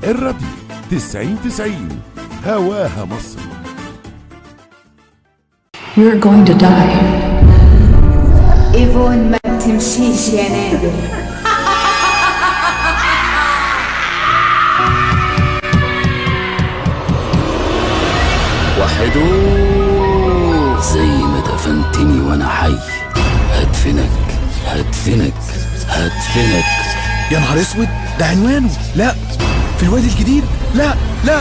الراديو 90 90 هواها مصر You're going to die. ايفون ما تمشيش يا نادر وحدو زي ما دفنتني وانا حي هدفنك هدفنك هدفنك يا نهار اسود ده عنوانه لا في الوادي الجديد لا لا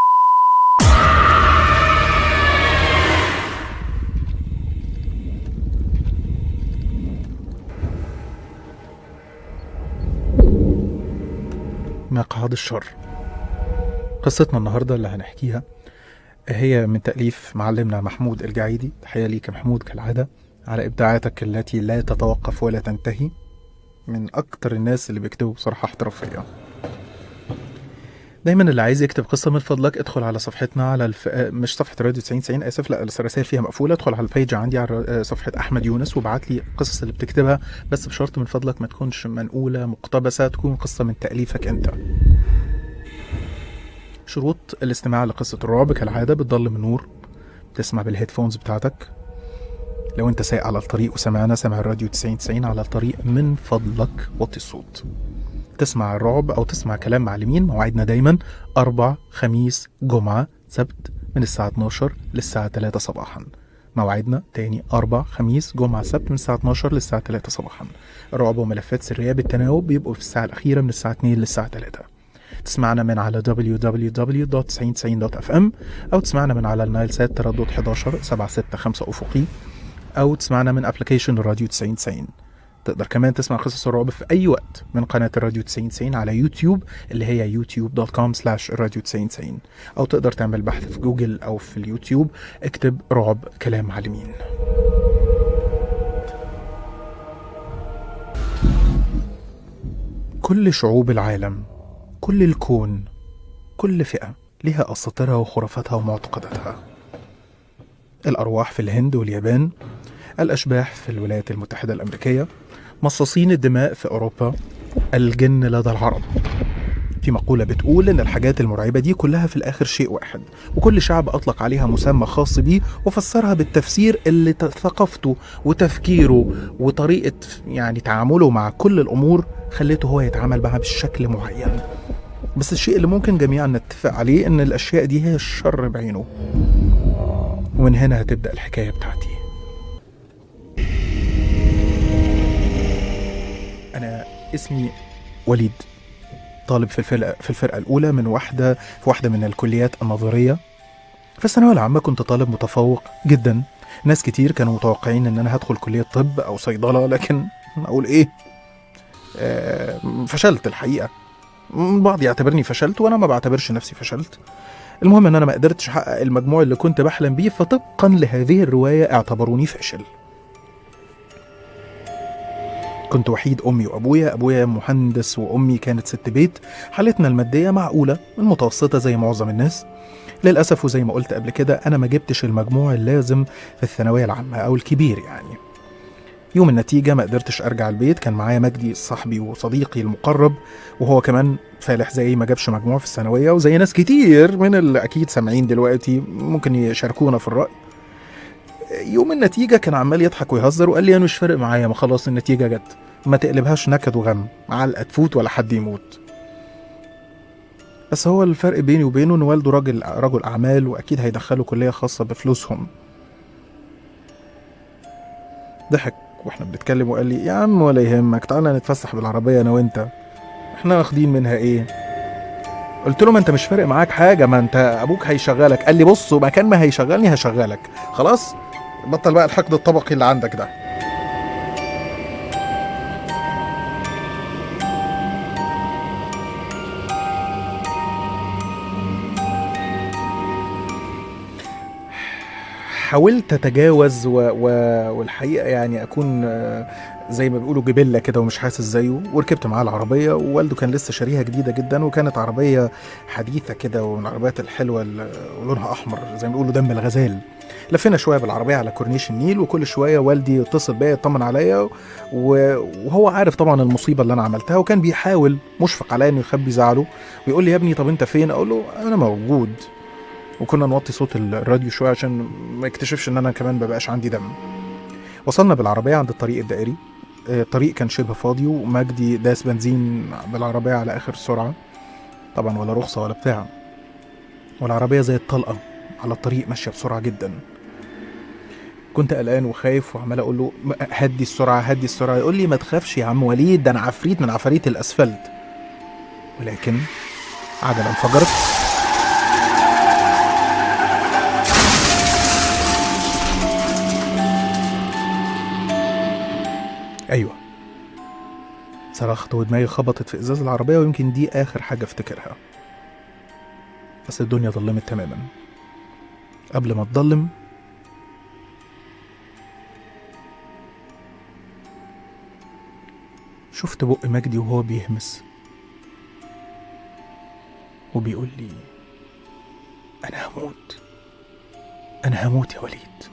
مقعد الشر قصتنا النهاردة اللي هنحكيها هي من تأليف معلمنا محمود الجعيدي تحية ليك يا محمود كالعادة على إبداعاتك التي لا تتوقف ولا تنتهي من أكتر الناس اللي بيكتبوا بصراحة احترافية دايما اللي عايز يكتب قصة من فضلك ادخل على صفحتنا على الف... آه، مش صفحة راديو 90 90 آسف لا الرسائل فيها مقفولة ادخل على البيج عندي على الر- آه، صفحة أحمد يونس وابعت لي القصص اللي بتكتبها بس بشرط من فضلك ما تكونش منقولة مقتبسة تكون قصة من تأليفك أنت شروط الاستماع لقصة الرعب كالعادة بتضلم النور تسمع بالهيدفونز بتاعتك لو انت سايق على الطريق وسمعنا سمع الراديو 90 90 على الطريق من فضلك وطي الصوت تسمع الرعب او تسمع كلام معلمين موعدنا دايما اربع خميس جمعة سبت من الساعة 12 للساعة 3 صباحا موعدنا تاني أربع خميس جمعة سبت من الساعة 12 للساعة 3 صباحا الرعب وملفات سرية بالتناوب بيبقوا في الساعة الأخيرة من الساعة 2 للساعة 3 تسمعنا من على www.9090.fm أو تسمعنا من على النايل سات تردد 11 765 أفقي أو تسمعنا من أبليكيشن الراديو 9090 تقدر كمان تسمع قصص الرعب في أي وقت من قناة الراديو 9090 على يوتيوب اللي هي youtube.com slash الراديو 9090 أو تقدر تعمل بحث في جوجل أو في اليوتيوب اكتب رعب كلام معلمين كل شعوب العالم كل الكون كل فئة لها أساطيرها وخرافاتها ومعتقداتها الأرواح في الهند واليابان الأشباح في الولايات المتحدة الأمريكية مصاصين الدماء في أوروبا الجن لدى العرب في مقولة بتقول إن الحاجات المرعبة دي كلها في الآخر شيء واحد وكل شعب أطلق عليها مسمى خاص بيه وفسرها بالتفسير اللي ت- ثقافته وتفكيره وطريقة يعني تعامله مع كل الأمور خلته هو يتعامل معها بشكل معين بس الشيء اللي ممكن جميعا نتفق عليه إن الأشياء دي هي الشر بعينه ومن هنا هتبدأ الحكاية بتاعتي أنا اسمي وليد طالب في الفرقة في الفرقة الأولى من واحدة في واحدة من الكليات النظرية في الثانوية العامة كنت طالب متفوق جدا ناس كتير كانوا متوقعين إن أنا هدخل كلية طب أو صيدلة لكن أقول إيه آه فشلت الحقيقة البعض يعتبرني فشلت وأنا ما بعتبرش نفسي فشلت المهم ان انا ما قدرتش احقق المجموع اللي كنت بحلم بيه فطبقا لهذه الروايه اعتبروني فاشل كنت وحيد امي وابويا ابويا مهندس وامي كانت ست بيت حالتنا الماديه معقوله المتوسطه زي معظم الناس للاسف وزي ما قلت قبل كده انا ما جبتش المجموع اللازم في الثانويه العامه او الكبير يعني يوم النتيجه ما قدرتش ارجع البيت كان معايا مجدي صاحبي وصديقي المقرب وهو كمان فالح زي ما جابش مجموع في الثانويه وزي ناس كتير من اللي اكيد سامعين دلوقتي ممكن يشاركونا في الراي يوم النتيجه كان عمال يضحك ويهزر وقال لي انا مش فارق معايا ما خلاص النتيجه جت ما تقلبهاش نكد وغم علقه تفوت ولا حد يموت بس هو الفرق بيني وبينه ان والده راجل رجل اعمال واكيد هيدخله كليه خاصه بفلوسهم ضحك واحنا بنتكلم وقال لي يا عم ولا يهمك تعالى نتفسح بالعربيه انا وانت احنا واخدين منها ايه قلت له ما انت مش فارق معاك حاجه ما انت ابوك هيشغلك قال لي بص مكان ما هيشغلني هشغلك خلاص بطل بقى الحقد الطبقي اللي عندك ده حاولت اتجاوز و... و... والحقيقه يعني اكون آه، زي ما بيقولوا جبله كده ومش حاسس زيه وركبت معاه العربيه ووالده كان لسه شاريها جديده جدا وكانت عربيه حديثه كده ومن العربيات الحلوه اللي ولونها احمر زي ما بيقولوا دم الغزال لفينا شويه بالعربيه على كورنيش النيل وكل شويه والدي يتصل بيا يطمن عليا و- وهو عارف طبعا المصيبه اللي انا عملتها وكان بيحاول مشفق عليا انه يخبي زعله ويقول لي يا ابني طب انت فين اقول له انا موجود وكنا نوطي صوت الراديو شويه عشان ما يكتشفش ان انا كمان مبقاش عندي دم وصلنا بالعربيه عند الطريق الدائري آه، الطريق كان شبه فاضي ومجدي داس بنزين بالعربيه على اخر سرعه طبعا ولا رخصه ولا بتاع والعربيه زي الطلقه على الطريق ماشيه بسرعه جدا كنت قلقان وخايف وعمال اقول له م- هدي السرعه هدي السرعه يقول لي ما تخافش يا عم وليد ده انا عفريت من عفاريت الاسفلت ولكن عجله انفجرت ايوه صرخت ودماغي خبطت في ازاز العربيه ويمكن دي اخر حاجه افتكرها بس الدنيا ظلمت تماما قبل ما تضلم شفت بق مجدي وهو بيهمس وبيقول لي انا هموت انا هموت يا وليد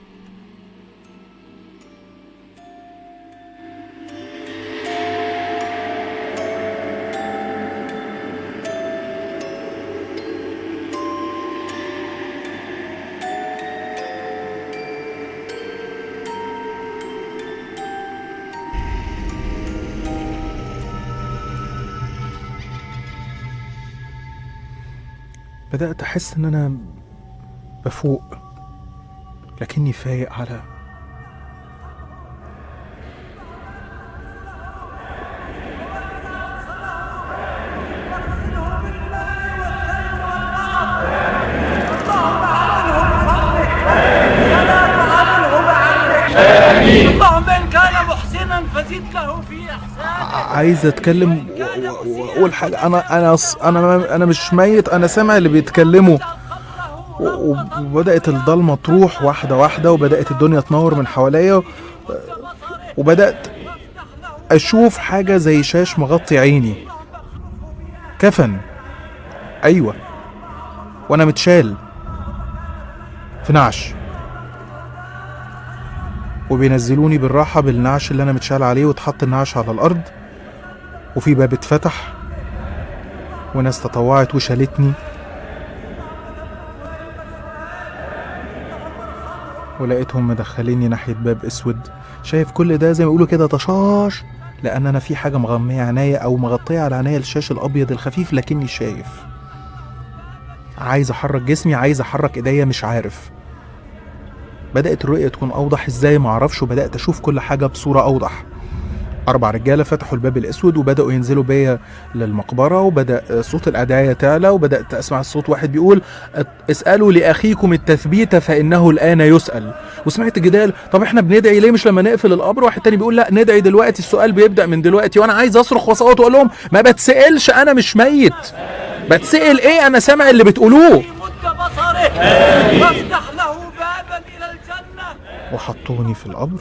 بدأت أحس إن أنا بفوق لكني فايق على اللهم ان كان محسنا فزد له في احسانه عايز اتكلم و- و- واقول حاجه انا انا أص- انا انا مش ميت انا سامع اللي بيتكلموا و- و- وبدات الضلمه تروح واحده واحده وبدات الدنيا تنور من حواليا وبدات اشوف حاجه زي شاش مغطي عيني كفن ايوه وانا متشال في نعش وبينزلوني بالراحه بالنعش اللي انا متشال عليه واتحط النعش على الارض وفي باب اتفتح وناس تطوعت وشالتني ولقيتهم مدخليني ناحية باب اسود شايف كل ده زي ما بيقولوا كده طشاش لان انا في حاجة مغمية عينيا او مغطية على عينيا الشاش الابيض الخفيف لكني شايف عايز احرك جسمي عايز احرك ايديا مش عارف بدأت الرؤية تكون أوضح إزاي معرفش وبدأت أشوف كل حاجة بصورة أوضح أربع رجالة فتحوا الباب الأسود وبدأوا ينزلوا بيا للمقبرة وبدأ صوت الأدعية تعلى وبدأت أسمع الصوت واحد بيقول "ات- اسألوا لأخيكم التثبيت فإنه الآن يسأل وسمعت جدال طب احنا بندعي ليه مش لما نقفل القبر واحد تاني بيقول لا ندعي دلوقتي السؤال بيبدأ من دلوقتي وأنا عايز أصرخ وأصوت وأقول لهم ما بتسألش أنا مش ميت بتسأل إيه أنا سامع اللي بتقولوه مد بصره وافتح له بابا الى الجنه وحطوني في القبر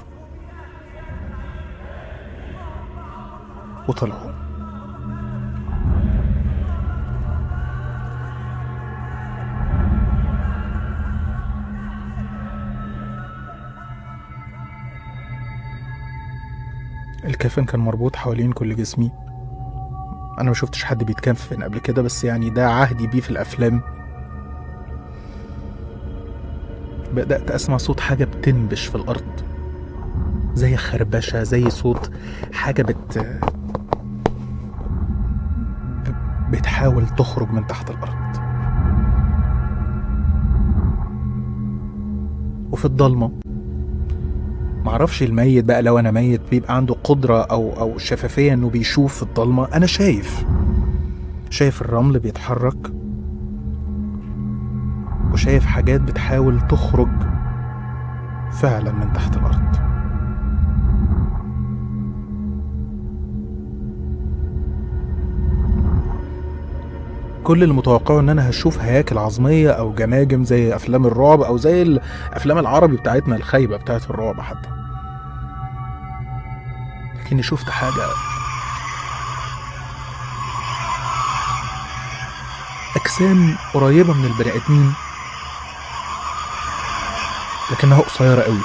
وطلعوا الكفن كان مربوط حوالين كل جسمي انا ما شفتش حد بيتكفن قبل كده بس يعني ده عهدي بيه في الافلام بدأت أسمع صوت حاجة بتنبش في الأرض زي خربشة زي صوت حاجة بت ب- بتحاول تخرج من تحت الأرض وفي الضلمة معرفش الميت بقى لو أنا ميت بيبقى عنده قدرة أو أو شفافية إنه بيشوف في الضلمة أنا شايف شايف الرمل بيتحرك وشايف حاجات بتحاول تخرج فعلا من تحت الأرض كل اللي متوقعه ان انا هشوف هياكل عظميه او جماجم زي افلام الرعب او زي الافلام العربي بتاعتنا الخايبه بتاعت الرعب حتى لكني شفت حاجه اجسام قريبه من البني ادمين لكنها قصيرة قوي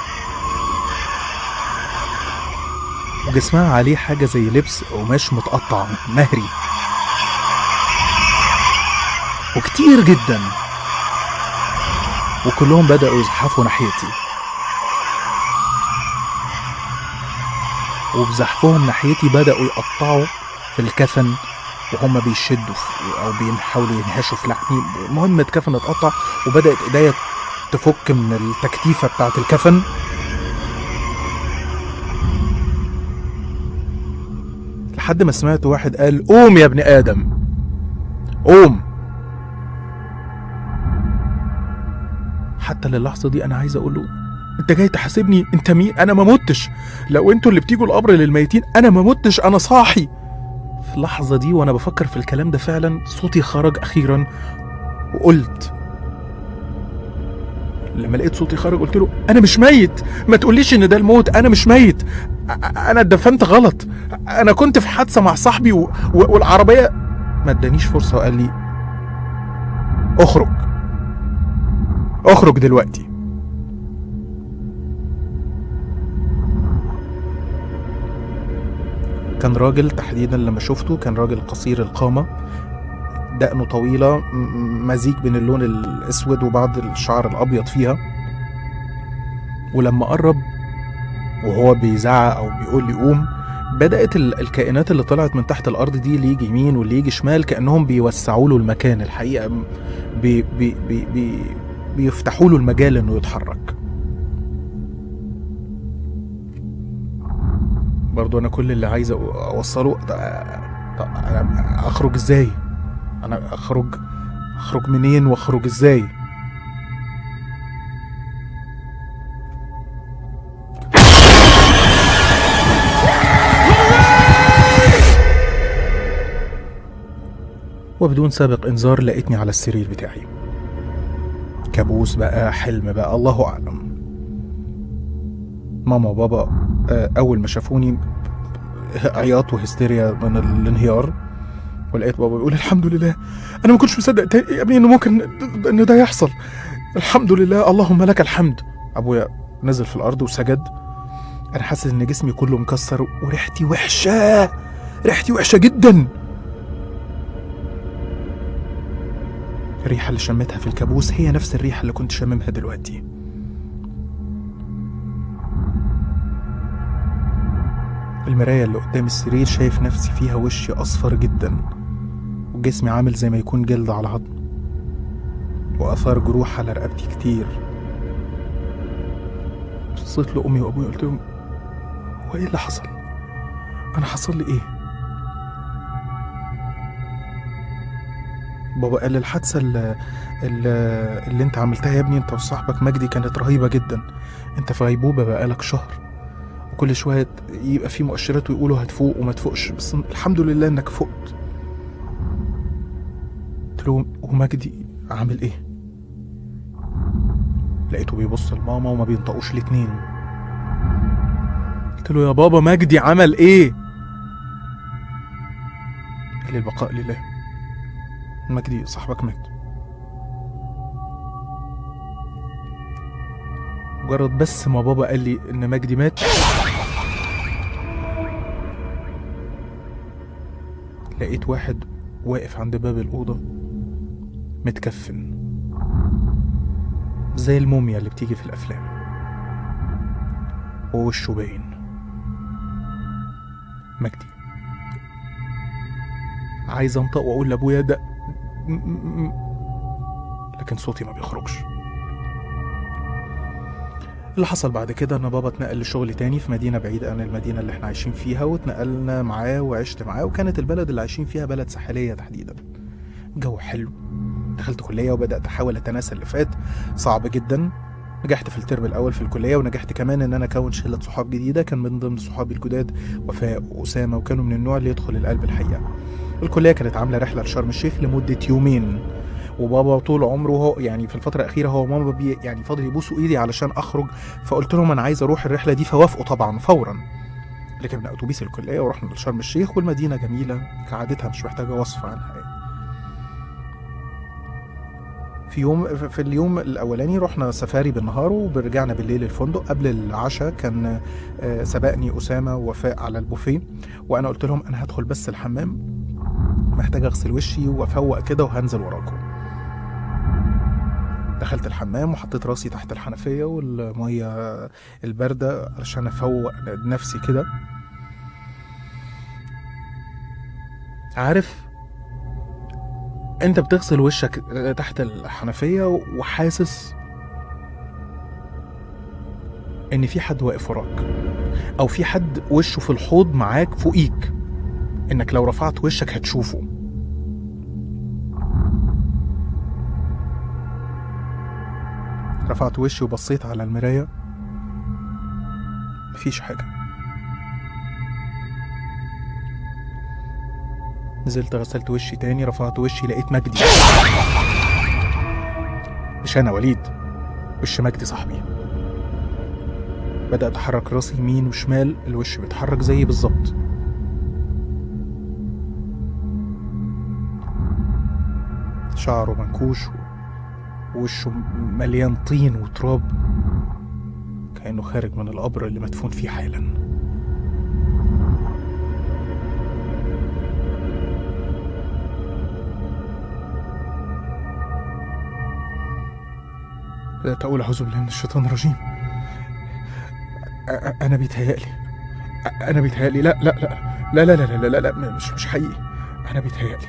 وجسمها عليه حاجة زي لبس قماش متقطع مهري وكتير جدا وكلهم بدأوا يزحفوا ناحيتي وبزحفهم ناحيتي بدأوا يقطعوا في الكفن وهم بيشدوا في او بيحاولوا ينهشوا في لحمي المهم الكفن اتقطع وبدات ايديا تفك من التكتيفه بتاعه الكفن لحد ما سمعت واحد قال قوم يا ابن ادم قوم حتى للحظه دي انا عايز اقول له انت جاي تحاسبني انت مين انا ما متش لو انتوا اللي بتيجوا القبر للميتين انا ما متش انا صاحي في اللحظة دي وأنا بفكر في الكلام ده فعلا صوتي خرج أخيرا وقلت لما لقيت صوتي خرج قلت له أنا مش ميت ما تقوليش إن ده الموت أنا مش ميت أ- أنا اتدفنت غلط أنا كنت في حادثة مع صاحبي و... و... والعربية ما ادانيش فرصة وقال لي اخرج اخرج دلوقتي كان راجل تحديدا لما شفته كان راجل قصير القامة دقنه طويلة م- م- مزيج بين اللون الأسود وبعض الشعر الأبيض فيها ولما قرب وهو بيزعق أو بيقول لي قوم بدأت ال- الكائنات اللي طلعت من تحت الأرض دي اللي يجي يمين واللي يجي شمال كأنهم بيوسعوا له المكان الحقيقة م- بي بي بي بي بيفتحوا له المجال إنه يتحرك برضو انا كل اللي عايز أ- اوصله طب طب انا اخرج ازاي انا اخرج اخرج منين واخرج ازاي وبدون سابق انذار لقيتني على السرير بتاعي كابوس بقى حلم بقى الله اعلم ماما وبابا آه، اول ما شافوني عياط وهستيريا من الانهيار ولقيت بابا بيقول الحمد لله انا ما كنتش مصدق تا- يا ابني انه ممكن ان ده يحصل الحمد لله اللهم لك الحمد ابويا نزل في الارض وسجد انا حاسس ان جسمي كله مكسر وريحتي وحشه ريحتي وحشه جدا الريحه اللي شميتها في الكابوس هي نفس الريحه اللي كنت شاممها دلوقتي المراية اللي قدام السرير شايف نفسي فيها وشي أصفر جدا وجسمي عامل زي ما يكون جلد على عظم وآثار جروح على رقبتي كتير بصيت لأمي وأبوي قلت لهم هو إيه اللي حصل؟ أنا حصل لي إيه؟ بابا قال الحادثة اللي, اللي, اللي انت عملتها يا ابني انت وصاحبك مجدي كانت رهيبة جدا انت في غيبوبة بقالك شهر وكل شوية يبقى في مؤشرات ويقولوا هتفوق وما تفوقش بس الحمد لله انك فقت قلت له ومجدي عامل ايه لقيته بيبص لماما وما بينطقوش الاتنين قلت له يا بابا مجدي عمل ايه قال لي البقاء لله مجدي صاحبك مات مجرد بس ما بابا قال لي ان مجدي مات لقيت واحد واقف عند باب الأوضة متكفن زي الموميا اللي بتيجي في الأفلام ووشه باين مجدي عايز انطق واقول لابويا ده م- م- م- لكن صوتي ما بيخرجش اللي حصل بعد كده ان بابا اتنقل لشغل تاني في مدينه بعيده عن المدينه اللي احنا عايشين فيها واتنقلنا معاه وعشت معاه وكانت البلد اللي عايشين فيها بلد ساحليه تحديدا جو حلو دخلت كليه وبدات احاول اتناسى اللي فات صعب جدا نجحت في الترم الاول في الكليه ونجحت كمان ان انا اكون شله صحاب جديده كان من ضمن صحابي الجداد وفاء واسامه وكانوا من النوع اللي يدخل القلب الحقيقه الكليه كانت عامله رحله لشرم الشيخ لمده يومين وبابا طول عمره هو يعني في الفتره الاخيره هو وماما بي يعني فاضل يبوسوا ايدي علشان اخرج فقلت لهم انا عايز اروح الرحله دي فوافقوا طبعا فورا ركبنا اتوبيس الكليه ورحنا لشرم الشيخ والمدينه جميله كعادتها مش محتاجه وصف عنها يعني. في يوم في اليوم الاولاني رحنا سفاري بالنهار ورجعنا بالليل الفندق قبل العشاء كان آه، سبقني اسامه ووفاء على البوفيه وانا قلت لهم انا هدخل بس الحمام محتاج اغسل وشي وافوق كده وهنزل وراكم دخلت الحمام وحطيت راسي تحت الحنفيه والميه البارده علشان افوق نفسي كده عارف انت بتغسل وشك تحت الحنفيه وحاسس ان في حد واقف وراك او في حد وشه في الحوض معاك فوقيك انك لو رفعت وشك هتشوفه رفعت وشي وبصيت على المرايه مفيش حاجه نزلت غسلت وشي تاني رفعت وشي لقيت مجدي مش انا وليد وش مجدي صاحبي بدأت أحرك راسي يمين وشمال الوش بيتحرك زيي بالظبط شعره منكوش ووشه مليان طين وتراب كأنه خارج من القبر اللي مدفون فيه حالا بدأت أقول أعوذ بالله من الشيطان الرجيم أ- أ- أنا بيتهيألي أ- أنا بيتهيألي لا لا لا لا لا لا لا لا, لا, لا مش مش حقيقي أنا بيتهيألي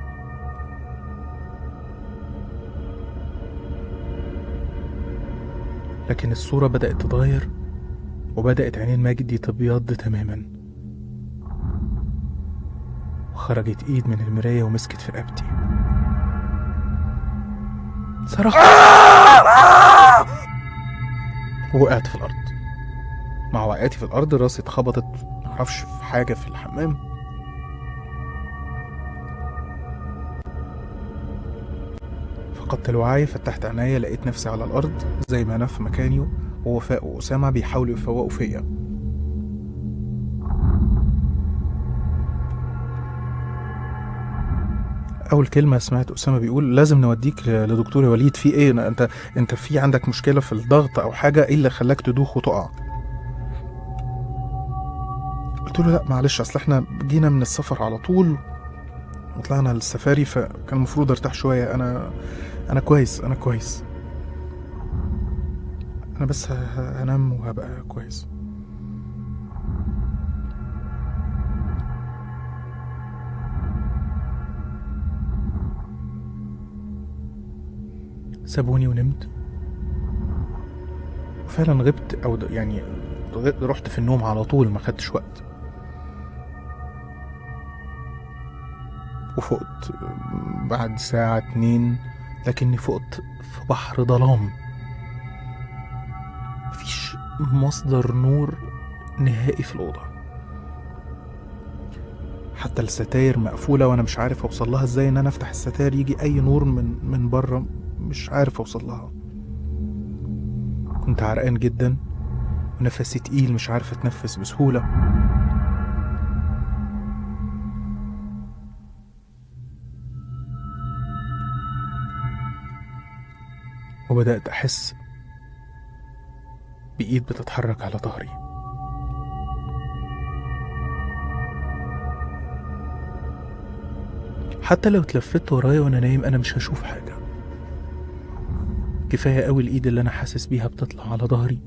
لكن الصورة بدأت تتغير وبدأت عينين مجدي تبيض تماما وخرجت ايد من المراية ومسكت في رقبتي صرخت ووقعت في الأرض مع وقعتي في الأرض راسي اتخبطت معرفش في حاجة في الحمام فقدت الوعي فتحت عينيا لقيت نفسي على الأرض زي ما أنا في مكاني ووفاء وأسامة بيحاولوا يفوقوا فيا اول كلمه سمعت اسامه بيقول لازم نوديك ل- لدكتور يا وليد في ايه أنا- انت انت في عندك مشكله في الضغط او حاجه ايه اللي خلاك تدوخ وتقع قلت له لا معلش اصل احنا جينا من السفر على طول وطلعنا للسفاري فكان المفروض ارتاح شويه انا انا كويس انا كويس انا بس ه- ه- هنام وهبقى كويس سابوني ونمت وفعلا غبت او د- يعني غ- رحت في النوم على طول ما خدتش وقت وفقت بعد ساعة اتنين لكني فقت في بحر ظلام مفيش مصدر نور نهائي في الأوضة حتى الستاير مقفولة وأنا مش عارف أوصل لها إزاي إن أنا أفتح الستاير يجي أي نور من من بره مش عارف أوصل لها كنت عرقان جدا ونفسي تقيل مش عارف أتنفس بسهولة وبدأت أحس بإيد بتتحرك على ظهري حتى لو اتلفت ورايا وانا نايم انا مش هشوف حاجة كفاية قوي الايد اللي انا حاسس بيها بتطلع على ظهري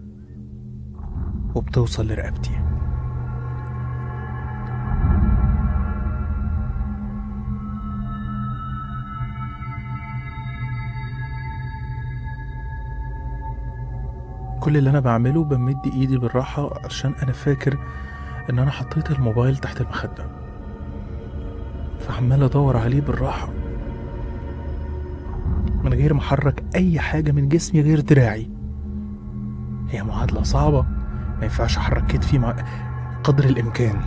وبتوصل لرقبتي كل اللي انا بعمله بمد ايدي بالراحة عشان انا فاكر ان انا حطيت الموبايل تحت المخدة فعمال ادور عليه بالراحة من غير ما احرك اي حاجة من جسمي غير دراعي هي معادلة صعبة ما ينفعش احرك كتفي مع قدر الامكان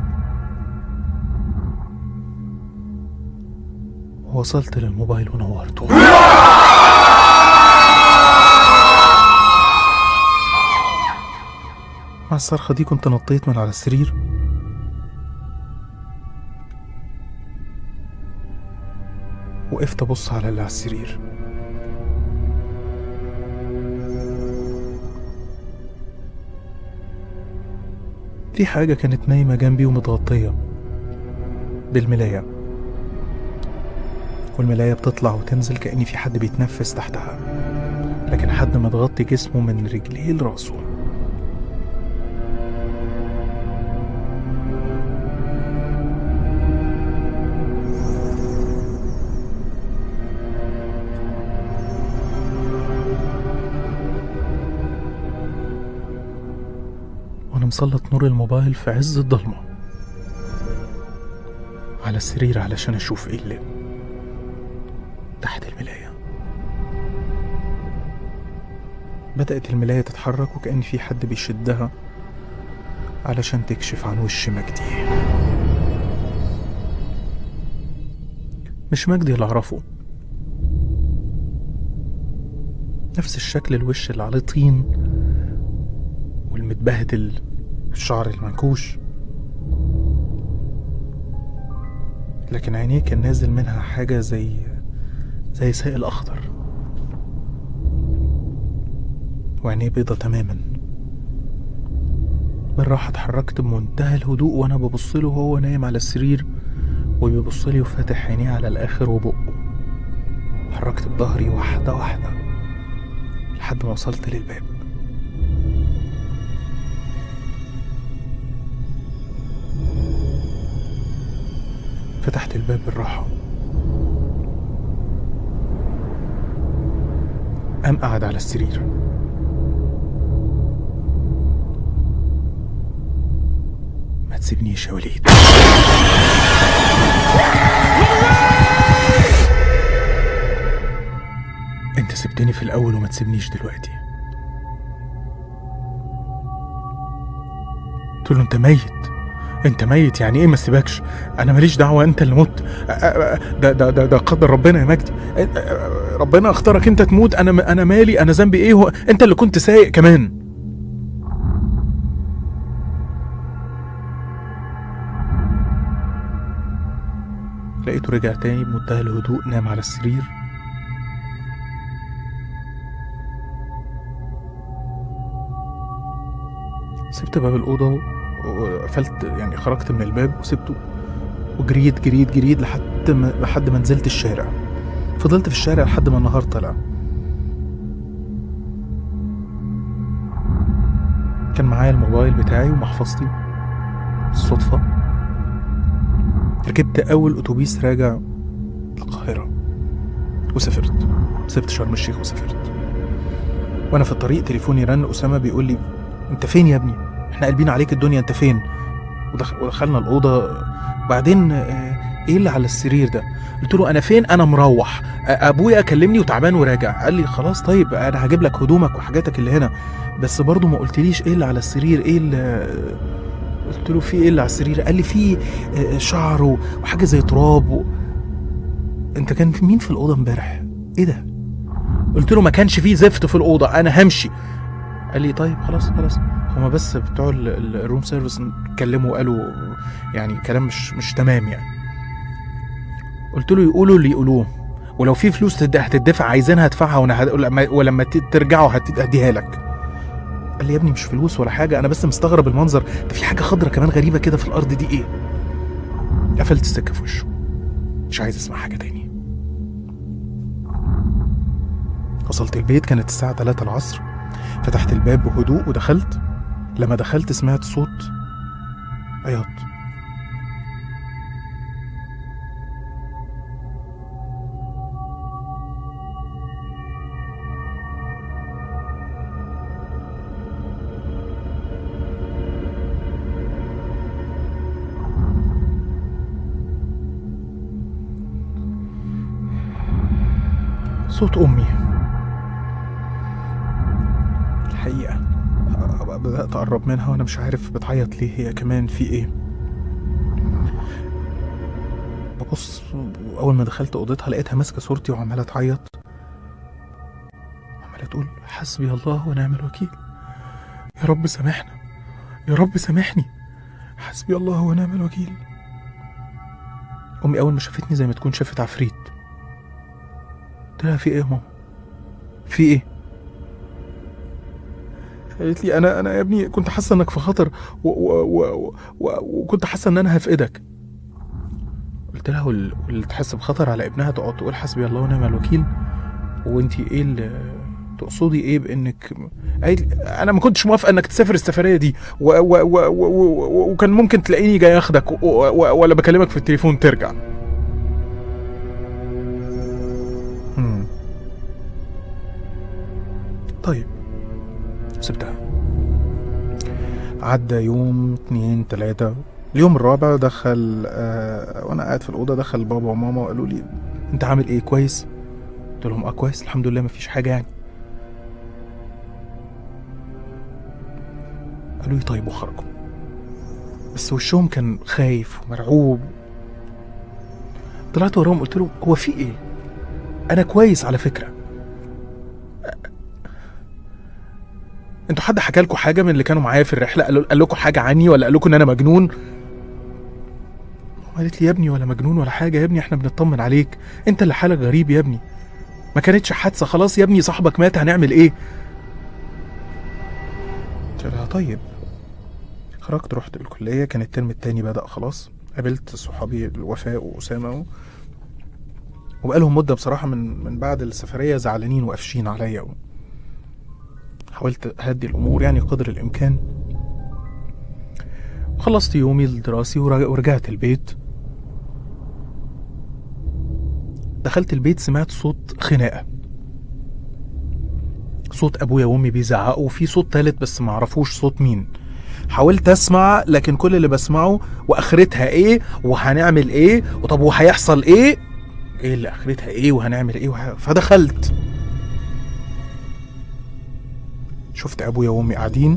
وصلت للموبايل ونورته مع الصرخة دي كنت نطيت من على السرير وقفت أبص على اللي على السرير في حاجة كانت نايمة جنبي ومتغطية بالملاية والملاية بتطلع وتنزل كأن في حد بيتنفس تحتها لكن حد متغطي جسمه من رجليه لراسه وانا مسلط نور الموبايل في عز الضلمة على السرير علشان اشوف ايه اللي تحت الملاية بدأت الملاية تتحرك وكأن في حد بيشدها علشان تكشف عن وش مجدي مش مجدي اللي أعرفه نفس الشكل الوش اللي عليه طين والمتبهدل الشعر المنكوش لكن عينيه كان نازل منها حاجة زي زي سائل أخضر وعينيه بيضة تماما بالراحة اتحركت بمنتهى الهدوء وأنا ببصله وهو نايم على السرير وبيبصلي وفاتح عينيه على الآخر وبقه حركت بظهري واحدة واحدة لحد ما وصلت للباب فتحت الباب بالراحة قام قعد على السرير ما تسيبنيش يا وليد انت سبتني في الاول وما تسيبنيش دلوقتي قلت له انت ميت انت ميت يعني ايه ما سيبكش انا ماليش دعوه انت اللي مت أ- أ- ده ده ده, ده قدر ربنا يا مجدي أ- أ- ربنا اختارك انت تموت انا انا مالي انا ذنبي ايه هو انت اللي كنت سايق كمان لقيته رجع تاني بمنتهى الهدوء نام على السرير سبت باب الأوضة وقفلت يعني خرجت من الباب وسبته وجريت جريت جريت لحد ما لحد ما نزلت الشارع فضلت في الشارع لحد ما النهار طلع كان معايا الموبايل بتاعي ومحفظتي الصدفة ركبت أول أتوبيس راجع القاهرة وسافرت سبت شرم الشيخ وسافرت وأنا في الطريق تليفوني رن أسامة بيقول لي أنت فين يا ابني؟ إحنا قلبين عليك الدنيا أنت فين؟ ودخ... ودخلنا الأوضة بعدين آه، إيه اللي على السرير ده؟ قلت له أنا فين؟ أنا مروح آه، أبويا كلمني وتعبان وراجع قال لي خلاص طيب أنا هجيب لك هدومك وحاجاتك اللي هنا بس برضه ما قلتليش إيه اللي على السرير إيه اللي قلت له في إيه اللي على السرير؟ قال لي في آه، شعر و- وحاجة زي تراب و... أنت كان في مين في الأوضة امبارح؟ إيه ده؟ قلت له ما كانش فيه زفت في الأوضة أنا همشي قال لي طيب خلاص خلاص هما بس بتوع ال- ال- الروم سيرفيس اتكلموا وقالوا يعني كلام مش مش تمام يعني قلت له يقولوا اللي يقولوه ولو في فلوس تد- هتدفع عايزينها هدفعها وانا هد... ولما- ولما ت- ترجعوا هت- هديها لك قال لي يا ابني مش فلوس ولا حاجه انا بس مستغرب المنظر ده في حاجه خضرة كمان غريبه كده في الارض دي ايه قفلت السكه في وشه مش عايز اسمع حاجه تاني وصلت البيت كانت الساعه 3 العصر فتحت الباب بهدوء ودخلت لما دخلت سمعت صوت عياط صوت أمي الحقيقة بدأت أقرب منها وأنا مش عارف بتعيط ليه هي كمان في إيه ببص أول ما دخلت أوضتها لقيتها ماسكة صورتي وعمالة تعيط عمالة تقول حسبي الله ونعم الوكيل يا رب سامحنا يا رب سامحني حسبي الله ونعم الوكيل أمي أول ما شافتني زي ما تكون شافت عفريت قلت لها في إيه يا ماما في إيه قالت لي انا انا يا ابني كنت حاسه انك في خطر و و و و وكنت حاسه ان انا هفقدك قلت لها وال- واللي تحس بخطر على ابنها تقعد تقول حسبي الله ونعم الوكيل وانت ايه اللي تقصدي ايه بانك قالت لي انا ما كنتش موافقه انك تسافر السفريه دي و و و و و وكان ممكن تلاقيني جاي اخدك و و ولا بكلمك في التليفون ترجع مم. طيب سبتها عدى يوم اتنين تلاتة اليوم الرابع دخل آه وانا قاعد في الأوضة دخل بابا وماما وقالوا لي انت عامل ايه كويس؟ قلت لهم اه كويس الحمد لله مفيش حاجة يعني قالوا لي طيب وخرجوا بس وشهم كان خايف ومرعوب طلعت وراهم قلت لهم هو في ايه؟ انا كويس على فكره انتوا حد حكى لكم حاجه من اللي كانوا معايا في الرحله قال قال لكم حاجه عني ولا قال لكم ان انا مجنون قالت لي يا ابني ولا مجنون ولا حاجه يا ابني احنا بنطمن عليك انت اللي حالك غريب يا ابني ما كانتش حادثه خلاص يا ابني صاحبك مات هنعمل ايه قلت لها طيب خرجت رحت الكليه كان الترم التاني بدأ خلاص قابلت صحابي الوفاء وأسامة و... وبقالهم مدة بصراحة من من بعد السفرية زعلانين وقافشين عليا و... حاولت أهدي الأمور يعني قدر الإمكان خلصت يومي الدراسي ورج- ورجعت البيت دخلت البيت سمعت صوت خناقة صوت أبويا وأمي بيزعقوا وفي صوت تالت بس معرفوش صوت مين حاولت اسمع لكن كل اللي بسمعه واخرتها ايه وهنعمل ايه وطب وهيحصل ايه ايه اللي اخرتها ايه وهنعمل ايه وه... فدخلت شفت ابويا وامي قاعدين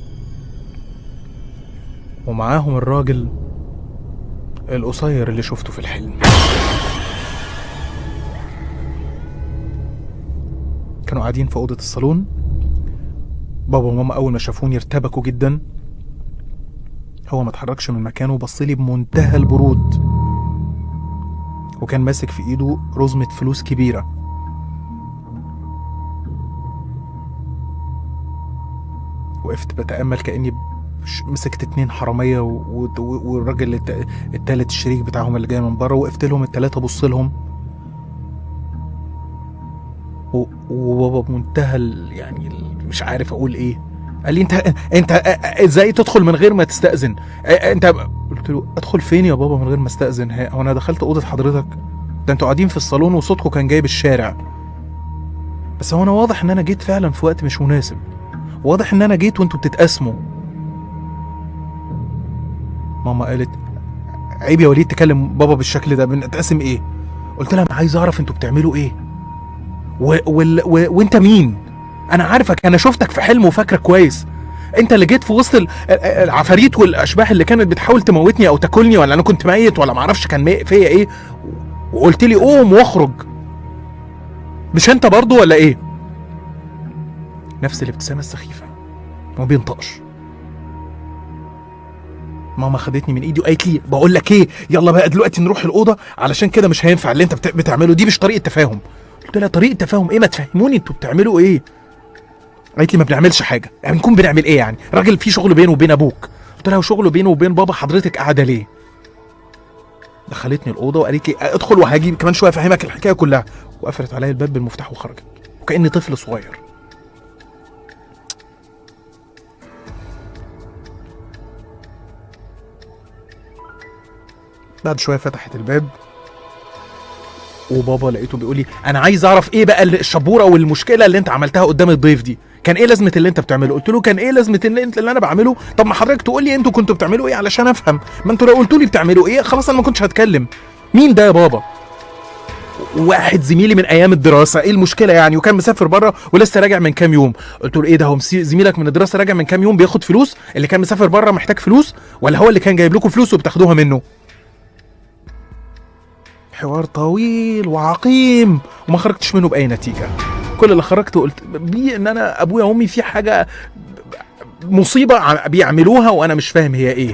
ومعاهم الراجل القصير اللي شفته في الحلم كانوا قاعدين في اوضه الصالون بابا وماما اول ما شافوني ارتبكوا جدا هو ما اتحركش من مكانه وبص لي بمنتهى البرود وكان ماسك في ايده رزمة فلوس كبيرة وقفت بتأمل كأني ش- مسكت اتنين حرامية و- و- والراجل الت- التالت الشريك بتاعهم اللي جاي من بره وقفت لهم التلاتة ابص لهم و- وبابا بمنتهى ال- يعني ال- مش عارف اقول ايه قال لي انت انت ازاي تدخل من غير ما تستأذن انت قلت له ادخل فين يا بابا من غير ما استأذن ها- هو انا دخلت اوضه حضرتك ده انتوا قاعدين في الصالون وصوتكم كان جايب الشارع بس هو انا واضح ان انا جيت فعلا في وقت مش مناسب واضح ان انا جيت وانتوا بتتقاسموا ماما قالت عيب يا وليد تكلم بابا بالشكل ده بنتقاسم ايه قلت لها انا عايز اعرف انتوا بتعملوا ايه و... وال... و... وانت مين انا عارفك انا شفتك في حلم وفاكرك كويس انت اللي جيت في وسط ال- ال- العفاريت والاشباح اللي كانت بتحاول تموتني او تاكلني ولا انا كنت ميت ولا معرفش كان مي- فيا ايه وقلت لي قوم واخرج مش انت برضو ولا ايه نفس الابتسامه السخيفه ما بينطقش ماما خدتني من ايدي وقالت لي بقول لك ايه يلا بقى دلوقتي نروح الاوضه علشان كده مش هينفع اللي انت بت- بتعمله دي مش طريقه تفاهم قلت لها طريقه تفاهم ايه ما تفهموني انتوا بتعملوا ايه قالت لي ما بنعملش حاجه يعني نكون بنعمل ايه يعني راجل في شغل بينه وبين ابوك قلت لها وشغله بينه وبين بابا حضرتك قاعده ليه دخلتني الاوضه وقالت لي ادخل وهاجي كمان شويه افهمك الحكايه كلها وقفلت عليا الباب بالمفتاح وخرجت وكاني طفل صغير بعد شويه فتحت الباب وبابا لقيته بيقول لي انا عايز اعرف ايه بقى الشبوره والمشكله اللي انت عملتها قدام الضيف دي كان ايه لازمه اللي انت بتعمله قلت له كان ايه لازمه اللي انت اللي انا بعمله طب ما حضرتك تقول لي انتوا كنتوا بتعملوا ايه علشان افهم ما انتوا لو قلتوا لي بتعملوا ايه خلاص انا ما كنتش هتكلم مين ده يا بابا واحد زميلي من ايام الدراسه ايه المشكله يعني وكان مسافر بره ولسه راجع من كام يوم قلت له ايه ده هو مسي- زميلك من الدراسه راجع من كام يوم بياخد فلوس اللي كان مسافر بره محتاج فلوس ولا هو اللي كان جايب لكم فلوس وبتاخدوها منه حوار طويل وعقيم وما خرجتش منه باي نتيجه كل اللي خرجت قلت بيه ان انا ابويا وامي في حاجه مصيبه ع- بيعملوها وانا مش فاهم هي ايه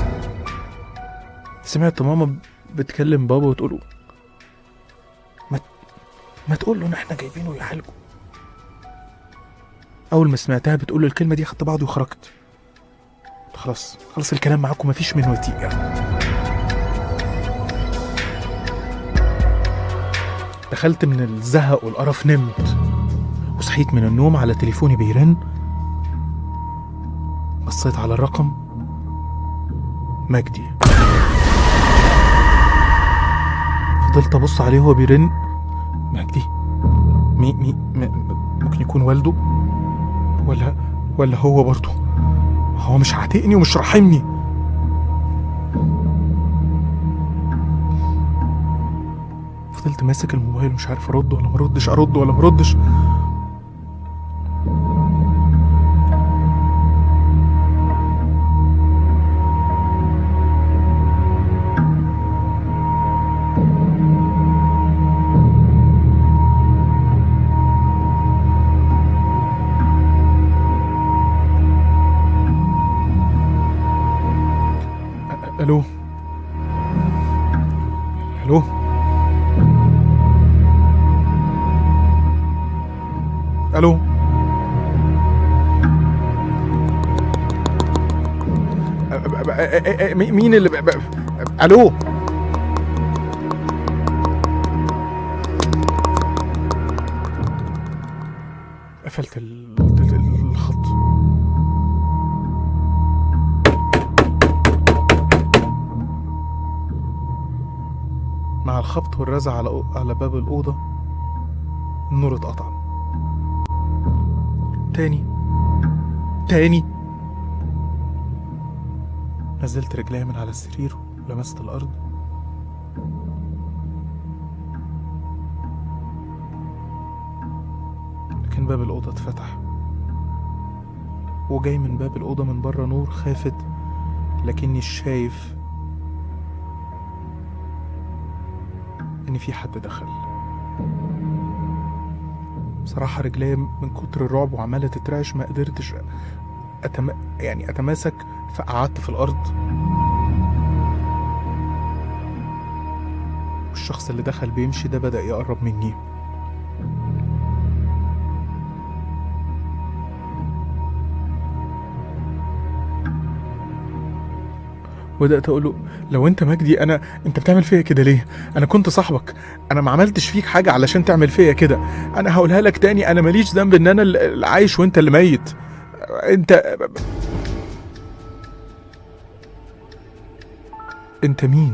سمعت ماما بتكلم بابا وتقول له ما ما تقول له ان احنا جايبينه يعالجه اول ما سمعتها بتقول الكلمه دي خدت بعضي وخرجت خلاص خلاص الكلام معاكم مفيش منه نتيجه دخلت من الزهق والقرف نمت وصحيت من النوم على تليفوني بيرن بصيت على الرقم مجدي فضلت ابص عليه وهو بيرن مجدي مي مي م- ممكن يكون والده ولا ولا هو برضه هو مش عاتقني ومش راحمني فضلت ماسك الموبايل مش عارف ارد ولا مردش ارد ولا مردش أ- الو الو الو أ- أ- أ- أ- أ- مي- مين اللي ب- ب- الو قفلت ال- ال- الخط مع الخبط والرزع على على باب الأوضة النور اتقطع تاني تاني نزلت رجلي من على السرير ولمست الأرض لكن باب الأوضة اتفتح وجاي من باب الأوضة من بره نور خافت لكني شايف إن في حد دخل بصراحة رجلي من كتر الرعب وعمالة تترعش ما قدرتش أتم... يعني أتماسك فقعدت في الأرض والشخص اللي دخل بيمشي ده بدأ يقرب مني وبدأت أقول له لو أنت مجدي أنا أنت بتعمل فيا كده ليه؟ أنا كنت صاحبك أنا ما عملتش فيك حاجة علشان تعمل فيا كده أنا هقولها لك تاني أنا ماليش ذنب إن أنا اللي عايش وأنت اللي ميت أنت أنت مين؟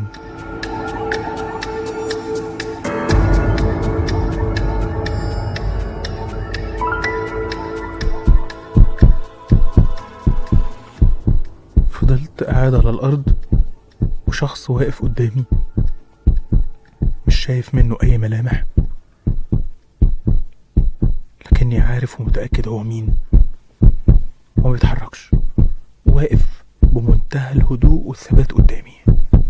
فضلت قاعد على الأرض وشخص واقف قدامي مش شايف منه أي ملامح لكني عارف ومتأكد هو مين وما بيتحركش واقف بمنتهى الهدوء والثبات قدامي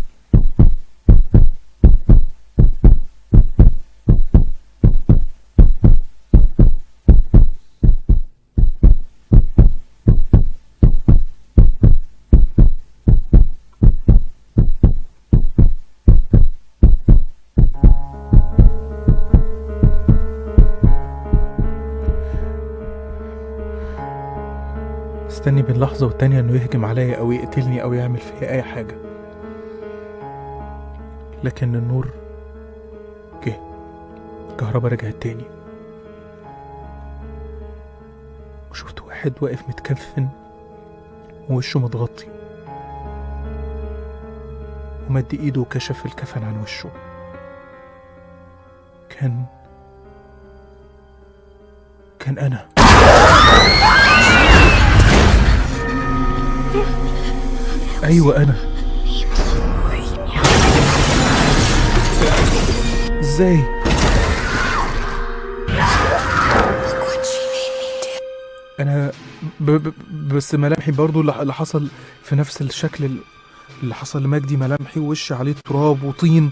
استني بين لحظة والتانية انه يهجم عليا او يقتلني او يعمل فيا اي حاجة لكن النور جه الكهرباء رجعت تاني وشفت واحد واقف متكفن ووشه متغطي ومد ايده وكشف الكفن عن وشه كان كان انا ايوه انا ازاي انا ب... ب... بس ملامحي برضو اللي اللي حصل في نفس الشكل ال- اللي حصل لمجدي ملامحي ووشي عليه تراب وطين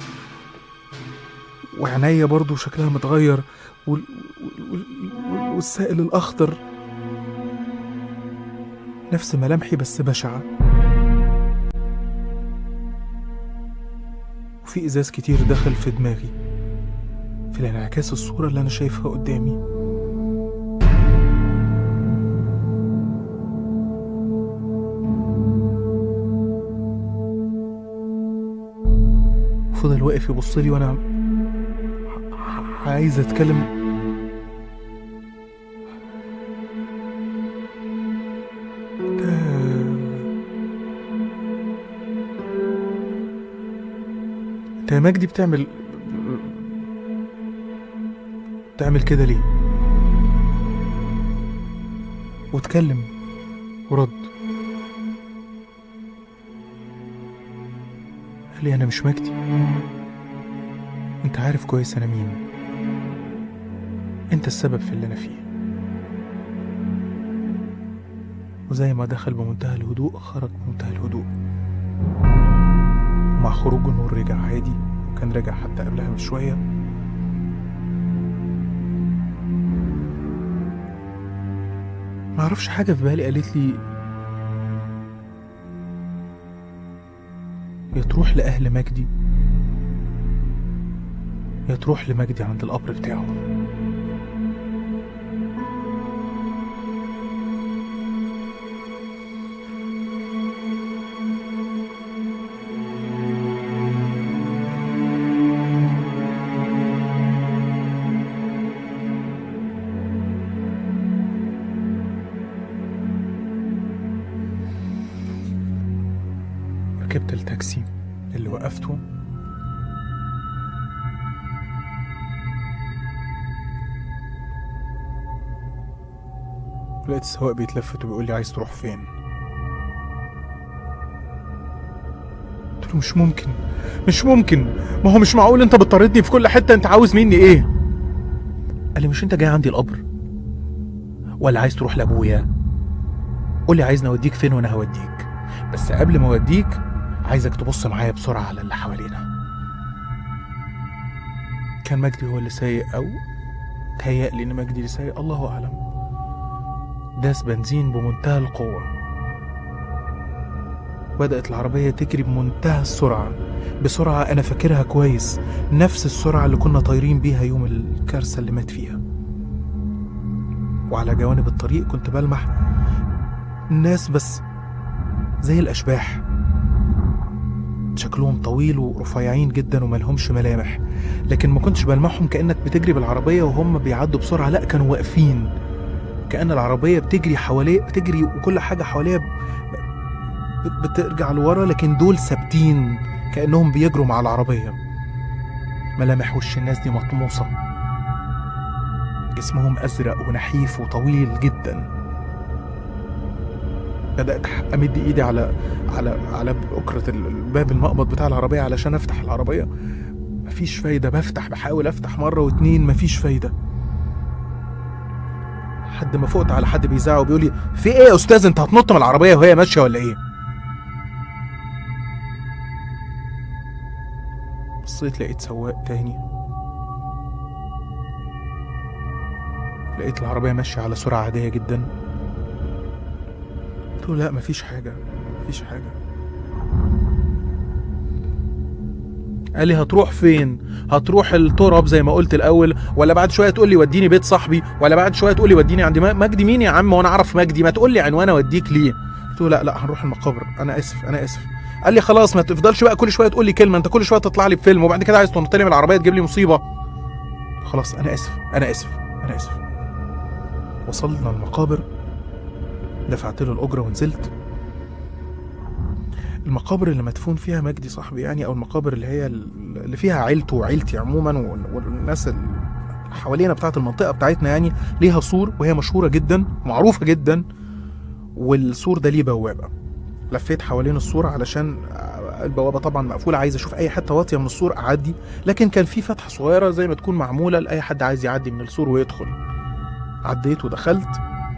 وعينيا برضو شكلها متغير وال... وال... وال... والسائل الاخضر نفس ملامحي بس بشعه وفي ازاز كتير دخل في دماغي في الانعكاس الصورة اللي انا شايفها قدامي فضل واقف يبص لي وانا ع- عايز اتكلم انت يا مجدي بتعمل بتعمل كده ليه واتكلم ورد قال لي انا مش مجدي انت عارف كويس انا مين انت السبب في اللي انا فيه وزي ما دخل بمنتهى الهدوء خرج بمنتهى الهدوء ومع خروجه النور رجع عادي وكان رجع حتى قبلها بشوية معرفش حاجة في بالي قالت لي يا تروح لأهل مجدي يا تروح لمجدي عند القبر بتاعه ركبت التاكسي اللي وقفته لقيت السواق بيتلفت وبيقول لي عايز تروح فين قلت له مش ممكن مش ممكن ما هو مش معقول انت بتطاردني في كل حته انت عاوز مني ايه قال لي مش انت جاي عندي القبر ولا عايز تروح لابويا قول لي عايزني اوديك فين وانا هوديك بس قبل ما اوديك عايزك تبص معايا بسرعه على اللي حوالينا كان مجدي هو اللي سايق او تهيألي ان مجدي اللي سايق الله اعلم داس بنزين بمنتهى القوة بدأت العربية تجري بمنتهى السرعة بسرعة أنا فاكرها كويس نفس السرعة اللي كنا طايرين بيها يوم الكارثة اللي مات فيها وعلى جوانب الطريق كنت بلمح ناس بس زي الأشباح شكلهم طويل ورفيعين جدا وملهمش ملامح لكن ما كنتش بلمحهم كأنك بتجري بالعربية وهم بيعدوا بسرعة لا كانوا واقفين كأن العربية بتجري حواليه بتجري وكل حاجة حواليها ب- ب- بترجع لورا لكن دول ثابتين كأنهم بيجروا مع العربية ملامح وش الناس دي مطموسة جسمهم أزرق ونحيف وطويل جدا بدأت أح- أمد إيدي على على على أكرة ال- الباب المقبض بتاع العربية علشان أفتح العربية مفيش فايدة بفتح بحاول أفتح مرة واتنين مفيش فايدة لحد ما فقت على حد بيزعق وبيقول لي في ايه يا استاذ انت هتنط من العربيه وهي ماشيه ولا ايه بصيت لقيت سواق تاني لقيت العربيه ماشيه على سرعه عاديه جدا قلت له لا مفيش حاجه مفيش حاجه قال لي هتروح فين هتروح التراب زي ما قلت الاول ولا بعد شويه تقول لي وديني بيت صاحبي ولا بعد شويه تقول لي وديني عند م- مجدي مين يا عم وانا اعرف مجدي ما تقول لي عنوان اوديك ليه قلت له لا لا هنروح المقابر انا اسف انا اسف قال لي خلاص ما تفضلش بقى كل شويه تقول لي كلمه انت كل شويه تطلع لي بفيلم وبعد كده عايز تنط لي من العربيه تجيب لي مصيبه خلاص انا اسف انا اسف انا اسف وصلنا المقابر دفعت له الاجره ونزلت المقابر اللي مدفون فيها مجدي صاحبي يعني او المقابر اللي هي اللي فيها عيلته وعيلتي عموما وال- والناس اللي حوالينا بتاعت المنطقه بتاعتنا يعني ليها سور وهي مشهوره جدا ومعروفه جدا والسور ده ليه بوابه لفيت حوالين السور علشان البوابه طبعا مقفوله عايز اشوف اي حته واطيه من السور اعدي لكن كان في فتحه صغيره زي ما تكون معموله لاي حد عايز يعدي من السور ويدخل عديت ودخلت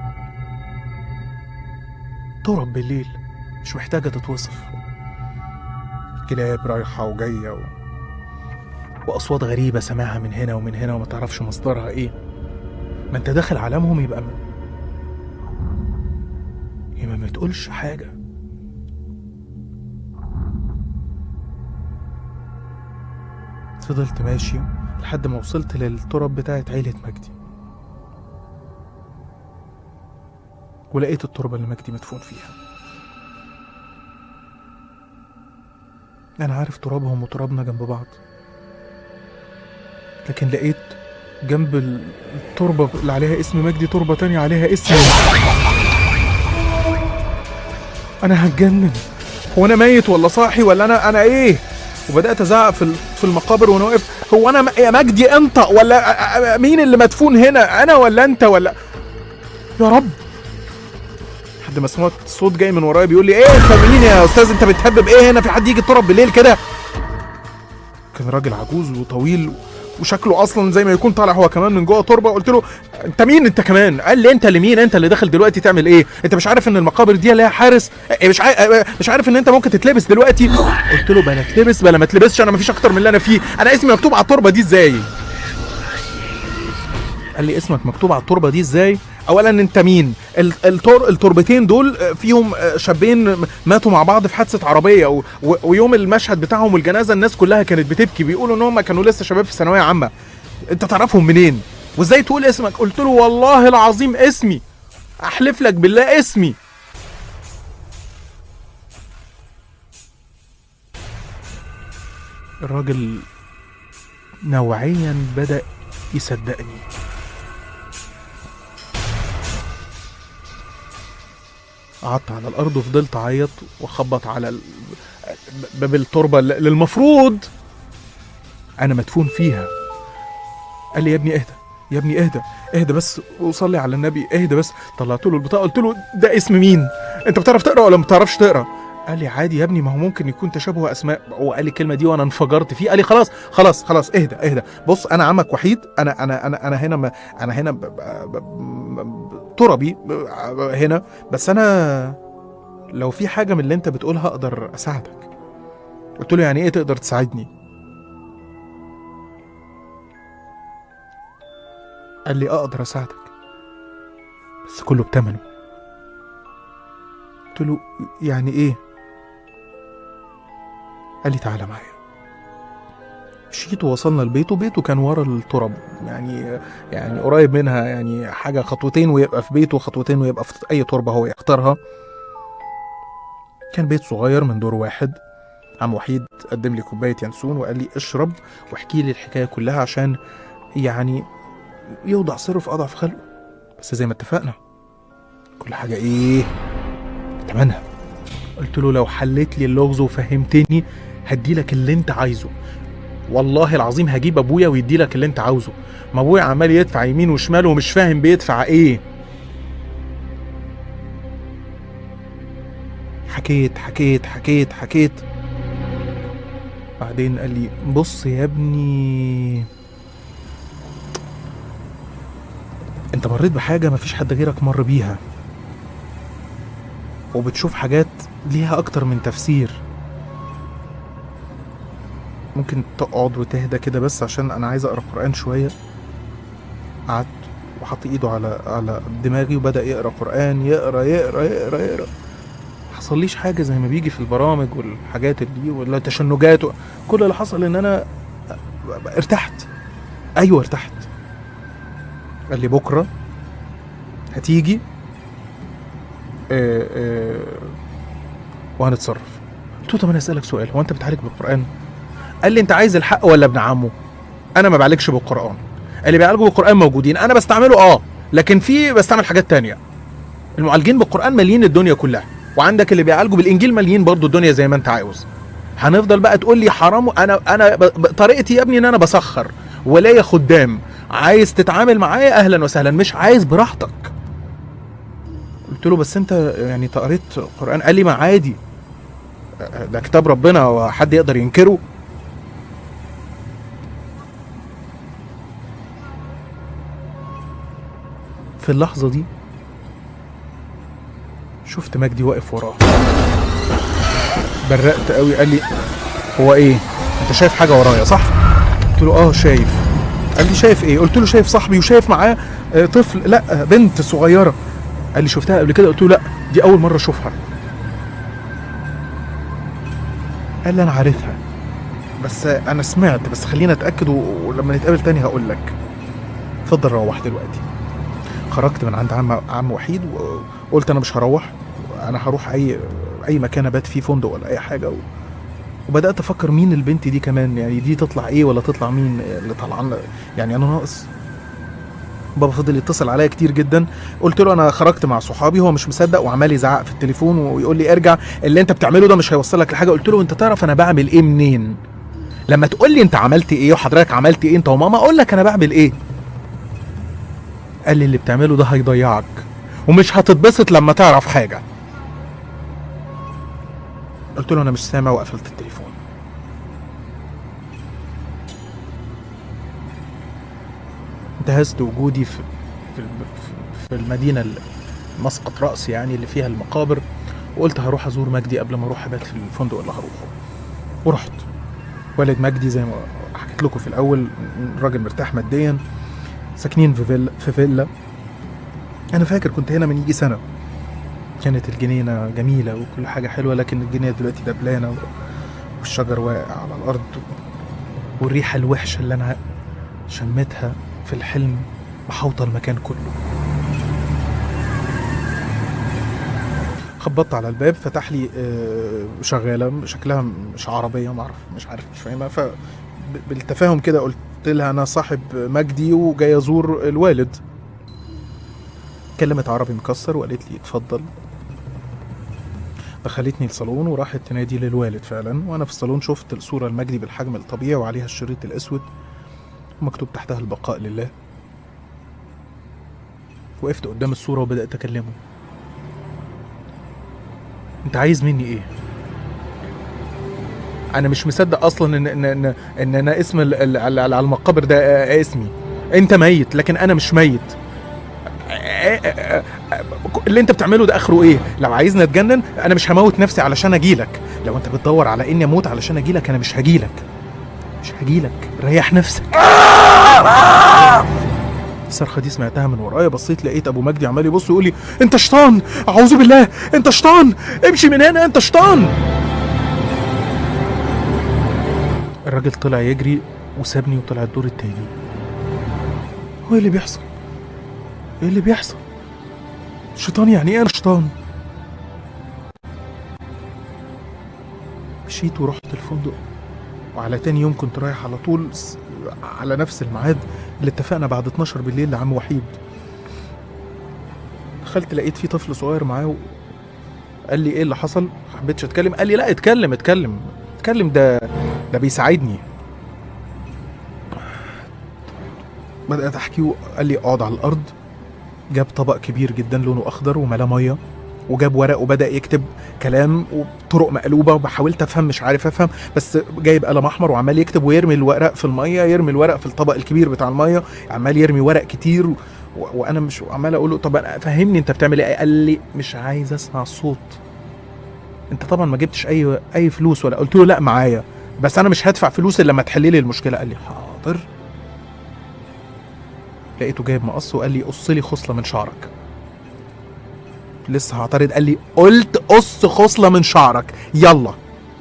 ترب بالليل مش محتاجه تتوصف كلاب رايحه وجايه و... واصوات غريبه سامعها من هنا ومن هنا وما تعرفش مصدرها ايه ما انت داخل عالمهم يبقى ما يبقى ما تقولش حاجه فضلت ماشي لحد ما وصلت للتراب بتاعت عيلة مجدي ولقيت التربة اللي مجدي مدفون فيها انا عارف ترابهم وترابنا جنب بعض لكن لقيت جنب ال- التربة اللي عليها اسم مجدي تربة تانية عليها اسم انا هتجنن هو انا ميت ولا صاحي ولا انا انا ايه وبدات ازعق في ال- في المقابر وانا واقف هو انا م- يا مجدي انت ولا أ- أ- مين اللي مدفون هنا انا ولا انت ولا يا رب لحد ما سمعت صوت جاي من ورايا بيقول لي ايه انت مين يا استاذ انت بتهبب ايه هنا في حد يجي يضرب بالليل كده كان راجل عجوز وطويل وشكله اصلا زي ما يكون طالع هو كمان من جوه تربه قلت له انت مين انت كمان قال لي انت اللي مين انت اللي داخل دلوقتي تعمل ايه انت مش عارف ان المقابر دي ليها حارس إيه مش عارف مش عارف ان انت ممكن تتلبس دلوقتي قلت له بلا تلبس بلا ما تلبسش انا مفيش اكتر من اللي انا فيه انا اسمي مكتوب على التربه دي ازاي قال لي اسمك مكتوب على التربه دي ازاي اولا انت مين ال- التر التربتين دول فيهم شابين ماتوا مع بعض في حادثه عربيه و... و... ويوم المشهد بتاعهم والجنازه الناس كلها كانت بتبكي بيقولوا ان هم كانوا لسه شباب في ثانويه عامه انت تعرفهم منين وازاي تقول اسمك قلت له والله العظيم اسمي احلف لك بالله اسمي الراجل نوعيا بدا يصدقني قعدت على الارض وفضلت اعيط واخبط على ال- باب التربه اللي المفروض انا مدفون فيها قال لي يا ابني اهدى يا ابني اهدى اهدى بس وصلي على النبي اهدى بس طلعت له البطاقه قلت له ده اسم مين انت بتعرف تقرا ولا ما بتعرفش تقرا قال لي عادي يا ابني ما هو ممكن يكون تشابه اسماء هو قال لي الكلمه دي وانا انفجرت فيه قال لي خلاص خلاص خلاص اهدى اهدى بص انا عمك وحيد انا انا انا انا هنا م- انا هنا ب- ب- ب- ب- تربي ب- هنا بس انا لو في حاجه من اللي انت بتقولها اقدر اساعدك قلت له يعني ايه تقدر تساعدني قال لي اقدر اساعدك بس كله بتمنه قلت له يعني ايه قال لي تعالى معايا مشيت ووصلنا البيت وبيته كان ورا التراب يعني يعني قريب منها يعني حاجه خطوتين ويبقى في بيته خطوتين ويبقى في اي تربه هو يختارها كان بيت صغير من دور واحد عم وحيد قدم لي كوبايه ينسون وقال لي اشرب واحكي لي الحكايه كلها عشان يعني يوضع سره في اضعف خلقه بس زي ما اتفقنا كل حاجه ايه تمنها قلت له لو حليت لي اللغز وفهمتني هديلك اللي انت عايزه والله العظيم هجيب ابويا ويديلك اللي انت عاوزه ما ابويا عمال يدفع يمين وشمال ومش فاهم بيدفع ايه حكيت حكيت حكيت حكيت بعدين قال لي بص يا ابني انت مريت بحاجة مفيش حد غيرك مر بيها وبتشوف حاجات ليها أكتر من تفسير ممكن تقعد وتهدى كده بس عشان أنا عايز أقرأ قرآن شوية قعدت وحط إيده على على دماغي وبدأ يقرأ قرآن يقرأ يقرأ يقرأ يقرأ حصليش حاجة زي ما بيجي في البرامج والحاجات دي ولا تشنجات و- كل اللي حصل إن أنا ارتحت أيوه ارتحت قال لي بكرة هتيجي آه، آه، وهنتصرف قلت له طب انا اسالك سؤال هو انت بتعالج بالقران قال لي انت عايز الحق ولا ابن عمه انا ما بعالجش بالقران اللي بيعالجوا بالقران موجودين انا بستعمله اه لكن في بستعمل حاجات تانية المعالجين بالقران مالين الدنيا كلها وعندك اللي بيعالجوا بالانجيل مالين برضو الدنيا زي ما انت عاوز هنفضل بقى تقول لي حرام انا انا ب- ب- طريقتي يا ابني ان انا بسخر ولاية خدام عايز تتعامل معايا اهلا وسهلا مش عايز براحتك قلت له بس انت يعني قريت قران قال لي ما عادي ده كتاب ربنا وحد يقدر ينكره في اللحظة دي شفت مجدي واقف وراه برقت قوي قال لي هو ايه انت شايف حاجة ورايا صح قلت له اه شايف قال لي شايف ايه قلت له شايف صاحبي وشايف معاه آه، طفل لا آه، بنت صغيرة قال لي شفتها قبل كده قلت له لا دي اول مرة اشوفها قال لي انا عارفها بس آه، انا سمعت بس خلينا اتاكد و- ولما نتقابل تاني هقول لك اتفضل روح دلوقتي خرجت من عند عم عم وحيد وقلت انا مش هروح انا هروح اي اي مكان ابات فيه فندق ولا اي حاجه و... وبدات افكر مين البنت دي كمان يعني دي تطلع ايه ولا تطلع مين اللي طالعه يعني انا ناقص بابا فضل يتصل عليا كتير جدا قلت له انا خرجت مع صحابي هو مش مصدق وعمال يزعق في التليفون ويقول لي ارجع اللي انت بتعمله ده مش هيوصلك لحاجه قلت له انت تعرف انا بعمل ايه منين لما تقول لي انت عملت ايه وحضرتك عملت ايه انت وماما اقول لك انا بعمل ايه قال لي اللي بتعمله ده هيضيعك ومش هتتبسط لما تعرف حاجه قلت له انا مش سامع وقفلت التليفون انتهزت وجودي في في في المدينه اللي مسقط رأس يعني اللي فيها المقابر وقلت هروح ازور مجدي قبل ما اروح ابات في الفندق اللي هروحه ورحت والد مجدي زي ما حكيت لكم في الاول راجل مرتاح ماديا ساكنين في فيلا في فيلا انا فاكر كنت هنا من يجي سنه كانت الجنينه جميله وكل حاجه حلوه لكن الجنينه دلوقتي دبلانه والشجر واقع على الارض والريحه الوحشه اللي انا شميتها في الحلم محوطه المكان كله خبطت على الباب فتح لي آه، شغاله شكلها مش عربيه ما اعرف مش عارف مش فاهمها ف بالتفاهم كده قلت لها انا صاحب مجدي وجاي ازور الوالد كلمت عربي مكسر وقالت لي اتفضل دخلتني الصالون وراحت تنادي للوالد فعلا وانا في الصالون شفت الصوره المجدي بالحجم الطبيعي وعليها الشريط الاسود ومكتوب تحتها البقاء لله وقفت قدام الصوره وبدات اكلمه انت عايز مني ايه انا مش مصدق اصلا ان ان ان, إن انا اسم ال- ال- على على المقابر ده آه، اسمي انت ميت لكن انا مش ميت آه، آه، آه، اللي انت بتعمله ده اخره ايه لو عايزني اتجنن انا مش هموت نفسي علشان اجيلك لو انت بتدور على اني اموت علشان اجيلك انا مش هجيلك مش هجيلك ريح نفسك الصرخه دي سمعتها من ورايا بصيت لقيت ابو مجدي عمال يبص يقول لي انت شيطان اعوذ بالله انت شيطان امشي من هنا انت شيطان الراجل طلع يجري وسابني وطلع الدور التاني هو ايه اللي بيحصل ايه اللي بيحصل شيطان يعني ايه انا شيطان مشيت ورحت الفندق وعلى تاني يوم كنت رايح على طول س- على نفس الميعاد اللي اتفقنا بعد 12 بالليل لعم وحيد دخلت لقيت في طفل صغير معاه قال لي ايه اللي حصل ما حبيتش اتكلم قال لي لا اتكلم اتكلم اتكلم ده ده بيساعدني بدات احكي وقال لي اقعد على الارض جاب طبق كبير جدا لونه اخضر وملاه ميه وجاب ورق وبدا يكتب كلام وطرق مقلوبه وحاولت افهم مش عارف افهم بس جايب قلم احمر وعمال يكتب ويرمي الورق في الميه يرمي الورق في الطبق الكبير بتاع الميه عمال يرمي ورق كتير و... وانا مش عمال اقول له طب أنا فهمني انت بتعمل ايه قال لي مش عايز اسمع الصوت انت طبعا ما جبتش اي اي فلوس ولا قلت له لا معايا بس انا مش هدفع فلوس الا لما تحل لي المشكله قال لي حاضر لقيته جايب مقص وقال لي قص لي خصله من شعرك لسه هعترض قال لي قلت قص خصله من شعرك يلا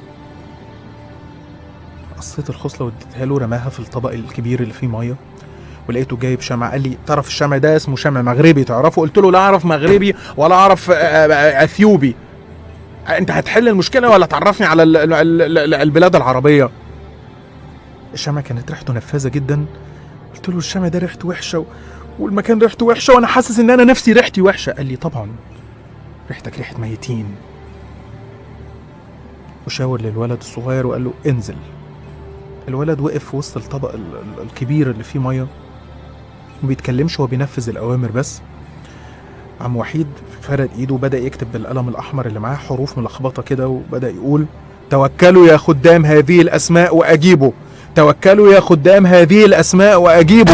قصيت الخصله واديتها له رماها في الطبق الكبير اللي فيه ميه ولقيته جايب شمع قال لي تعرف الشمع ده اسمه شمع مغربي تعرفه قلت له لا اعرف مغربي ولا اعرف آه، آه، اثيوبي انت هتحل المشكله ولا تعرفني على ال- ال- ال- البلاد العربيه الشمع كانت ريحته نفاذه جدا قلت له الشمع ده ريحته وحشه و... والمكان ريحته وحشه وانا حاسس ان انا نفسي ريحتي وحشه قال لي طبعا ريحتك ريحه ميتين وشاور للولد الصغير وقال له انزل الولد وقف في وسط الطبق ال- ال- الكبير اللي فيه ميه ما بيتكلمش هو بينفذ الاوامر بس عم وحيد فرد ايده وبدا يكتب بالقلم الاحمر اللي معاه حروف ملخبطه كده وبدا يقول توكلوا يا خدام هذه الاسماء واجيبوا توكلوا يا خدام هذه الاسماء واجيبوا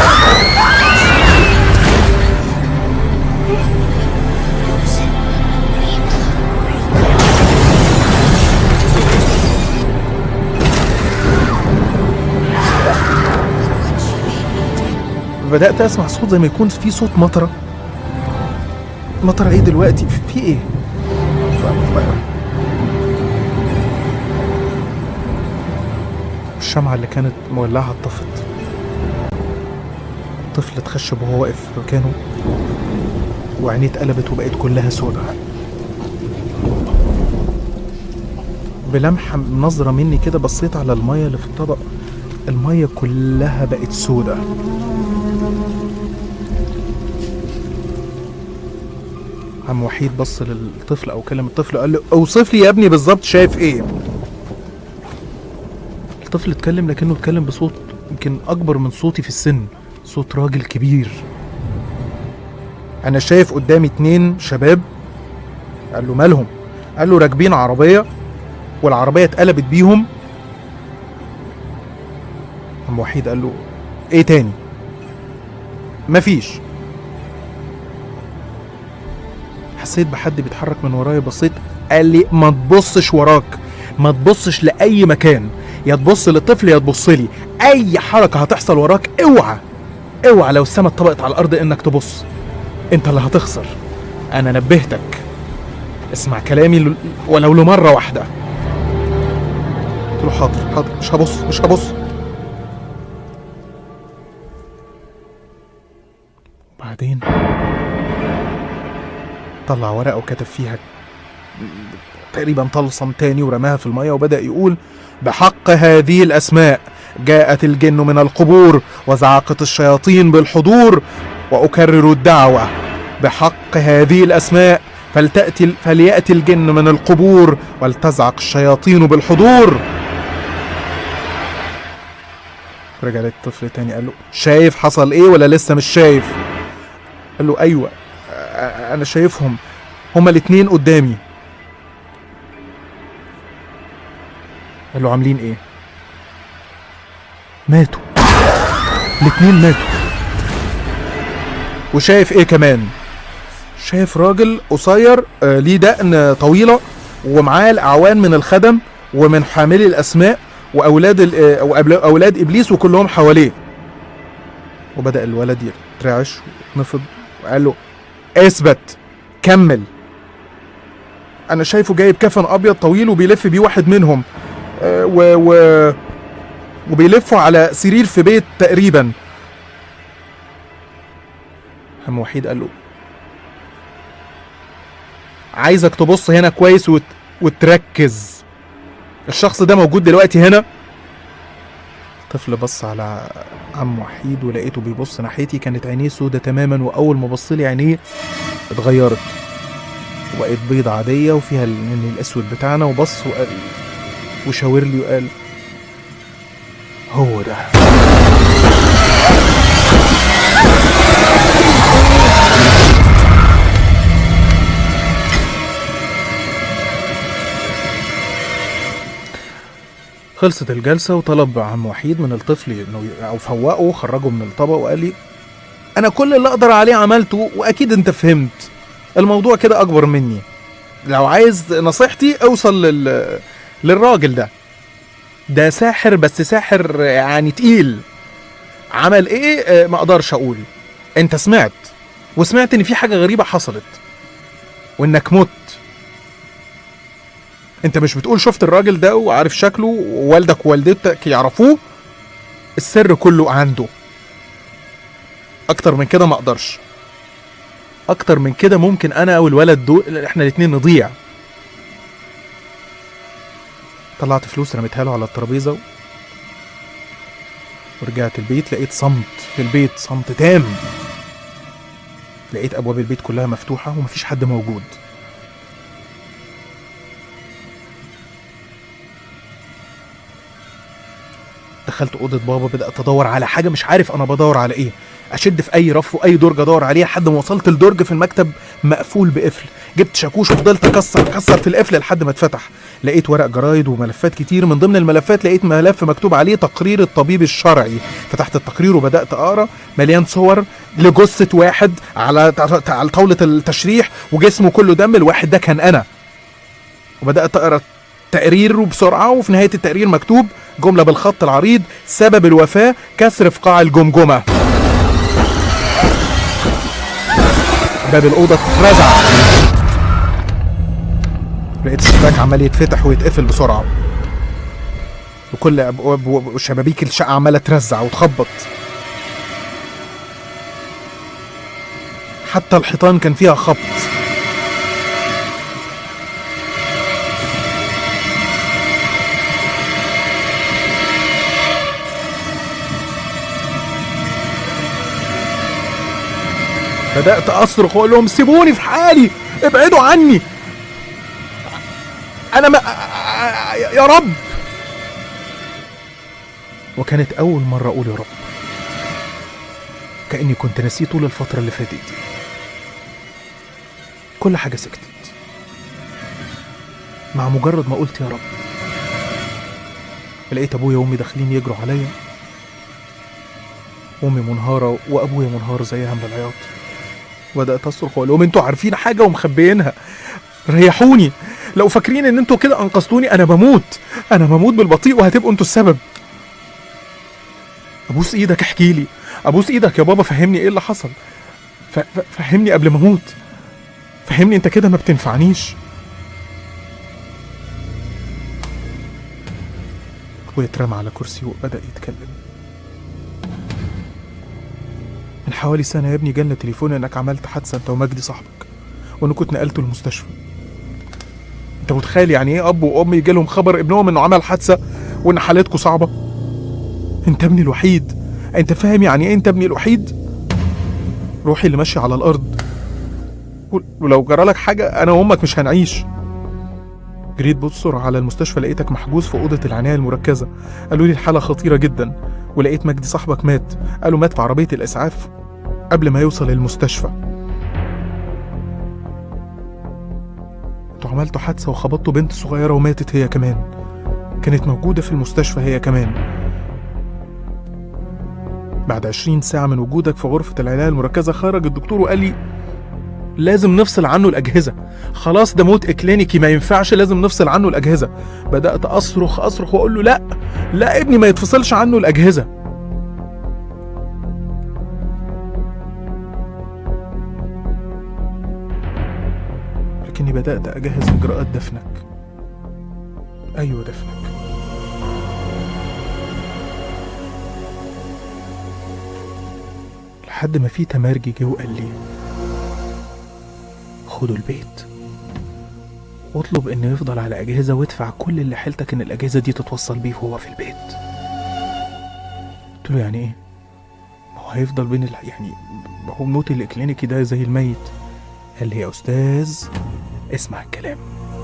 بدات اسمع صوت زي ما يكون في صوت مطره مطره ايه دلوقتي في في ايه الشمعة اللي كانت مولعة اتطفت الطفل اتخشب وهو واقف في مكانه وعينيه اتقلبت وبقت كلها سودة بلمحة نظرة مني كده بصيت على المية اللي في الطبق المية كلها بقت سودة عم وحيد بص للطفل او كلم الطفل قال له اوصف لي يا ابني بالظبط شايف ايه الطفل اتكلم لكنه اتكلم بصوت يمكن اكبر من صوتي في السن صوت راجل كبير انا شايف قدامي اتنين شباب قال له مالهم قال له راكبين عربيه والعربيه اتقلبت بيهم عم وحيد قال له ايه تاني مفيش حسيت بحد بيتحرك من ورايا بصيت قال لي ما تبصش وراك ما تبصش لاي مكان يا تبص للطفل يا تبص لي اي حركه هتحصل وراك اوعى اوعى لو السما اتطبقت على الارض انك تبص انت اللي هتخسر انا نبهتك اسمع كلامي ل- ولو لمره واحده قلت له حاضر حاضر مش هبص مش هبص وبعدين طلع ورقه وكتب فيها تقريبا طلسم تاني ورماها في الميه وبدا يقول بحق هذه الاسماء جاءت الجن من القبور وزعقت الشياطين بالحضور واكرر الدعوه بحق هذه الاسماء فلتأتي فليأتي الجن من القبور ولتزعق الشياطين بالحضور رجع للطفل تاني قال له شايف حصل ايه ولا لسه مش شايف قال له ايوه أ- انا شايفهم هما الاتنين قدامي قال له عاملين ايه ماتوا الاتنين ماتوا وشايف ايه كمان شايف راجل قصير آه، ليه دقن طويلة ومعاه الأعوان من الخدم ومن حاملي الأسماء وأولاد ال- آه، وأبل- أولاد إبليس وكلهم حواليه وبدأ الولد يترعش ويتنفض وقال له اثبت كمل أنا شايفه جايب كفن أبيض طويل وبيلف بيه واحد منهم آه، و و وبيلفوا على سرير في بيت تقريبا هم وحيد قال له عايزك تبص هنا كويس وت... وتركز الشخص ده موجود دلوقتي هنا الطفل بص على عم وحيد ولقيته بيبص ناحيتي كانت عينيه سودة تماما واول ما بص لي عينيه اتغيرت وبقت بيضة عادية وفيها النني الاسود بتاعنا وبص وقال وشاور لي وقال هو ده خلصت الجلسة وطلب عم وحيد من الطفل انه ي- او فوقه خرجه من الطبق وقال لي انا كل اللي اقدر عليه عملته واكيد انت فهمت الموضوع كده اكبر مني لو عايز نصيحتي اوصل لل... للراجل ده ده ساحر بس ساحر يعني تقيل عمل ايه آه، ما اقدرش اقول انت سمعت وسمعت ان في حاجة غريبة حصلت وانك مت انت مش بتقول شفت الراجل ده وعارف شكله ووالدك ووالدتك يعرفوه السر كله عنده اكتر من كده ما اقدرش اكتر من كده ممكن انا والولد دول احنا الاتنين نضيع طلعت فلوس رميتها له على الترابيزه و... ورجعت البيت لقيت صمت في البيت صمت تام لقيت ابواب البيت كلها مفتوحه ومفيش حد موجود دخلت اوضه بابا بدات ادور على حاجه مش عارف انا بدور على ايه اشد في اي رف واي درج ادور عليه لحد ما وصلت لدرج في المكتب مقفول بقفل جبت شاكوش وفضلت اكسر اكسر في القفل لحد ما اتفتح لقيت ورق جرايد وملفات كتير من ضمن الملفات لقيت ملف مكتوب عليه تقرير الطبيب الشرعي فتحت التقرير وبدات اقرا مليان صور لجثه واحد على على طاوله التشريح وجسمه كله دم الواحد ده كان انا وبدات اقرا تقرير بسرعه وفي نهايه التقرير مكتوب جمله بالخط العريض سبب الوفاه كسر في قاع الجمجمه باب الاوضه اترزع لقيت الشباك عمال يتفتح ويتقفل بسرعه وكل ابواب وشبابيك الشقه عماله ترزع وتخبط حتى الحيطان كان فيها خبط بدات اصرخ واقول لهم سيبوني في حالي ابعدوا عني انا ما يا رب وكانت اول مره اقول يا رب كاني كنت ناسيه طول الفتره اللي فاتت دي كل حاجه سكتت مع مجرد ما قلت يا رب لقيت ابويا وامي داخلين يجروا عليا امي منهاره وابويا منهار زيها من العياط بدات اصرخ واقول لهم انتوا عارفين حاجه ومخبيينها ريحوني لو فاكرين ان انتوا كده انقذتوني انا بموت انا بموت بالبطيء وهتبقوا انتوا السبب ابوس ايدك احكي لي ابوس ايدك يا بابا فهمني ايه اللي حصل ف... ف... فهمني قبل ما اموت فهمني انت كده ما بتنفعنيش ويترمى على كرسي وبدأ يتكلم من حوالي سنة يا ابني جالنا تليفون انك عملت حادثة انت ومجدي صاحبك وانكم اتنقلتوا المستشفى انت متخيل يعني ايه اب وام يجي لهم خبر ابنهم انه عمل حادثة وان حالتكم صعبة انت ابني الوحيد انت فاهم يعني ايه انت ابني الوحيد روحي اللي ماشية على الارض ولو جرالك حاجة انا وامك مش هنعيش جريت بسرعة على المستشفى لقيتك محجوز في أوضة العناية المركزة قالوا لي الحالة خطيرة جدا ولقيت مجدي صاحبك مات قالوا مات في عربية الإسعاف قبل ما يوصل المستشفى انتوا عملتوا حادثة وخبطتوا بنت صغيرة وماتت هي كمان كانت موجودة في المستشفى هي كمان بعد عشرين ساعة من وجودك في غرفة العناية المركزة خرج الدكتور وقال لي لازم نفصل عنه الأجهزة خلاص ده موت إكلينيكي ما ينفعش لازم نفصل عنه الأجهزة بدأت أصرخ أصرخ وأقول له لا لا ابني ما يتفصلش عنه الأجهزة لكني بدأت أجهز إجراءات دفنك أيوة دفنك لحد ما في تمارجي جه وقال لي خدوا البيت واطلب انه يفضل على اجهزه وادفع كل اللي حيلتك ان الاجهزه دي تتوصل بيه وهو في البيت قلت له يعني ايه ما هو هيفضل بين ال... يعني ما هو الموت الاكلينيكي ده زي الميت قال لي يا استاذ اسمع الكلام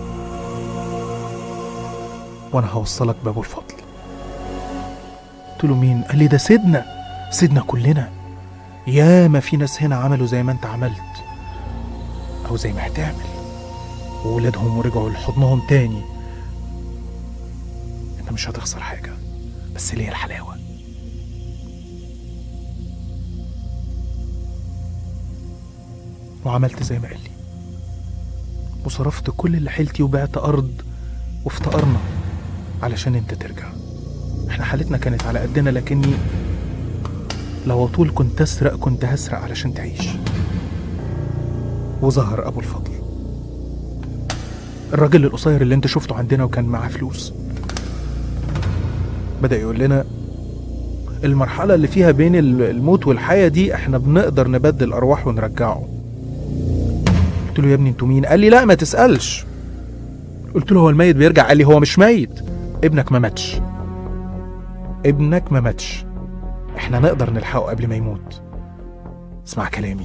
وانا هوصلك بابو الفضل قلت له مين قال لي ده سيدنا سيدنا كلنا يا ما في ناس هنا عملوا زي ما انت عملت او زي ما هتعمل وولادهم ورجعوا لحضنهم تاني انت مش هتخسر حاجة بس ليه الحلاوة وعملت زي ما قال لي وصرفت كل اللي حيلتي وبعت أرض وافتقرنا علشان انت ترجع احنا حالتنا كانت على قدنا لكني لو طول كنت اسرق كنت هسرق علشان تعيش وظهر ابو الفضل الراجل القصير اللي انت شفته عندنا وكان معاه فلوس بدا يقول لنا المرحله اللي فيها بين الموت والحياه دي احنا بنقدر نبدل ارواح ونرجعه قلت له يا ابني انتوا مين قال لي لا ما تسالش قلت له هو الميت بيرجع قال لي هو مش ميت ابنك ما ماتش ابنك ما ماتش احنا نقدر نلحقه قبل ما يموت اسمع كلامي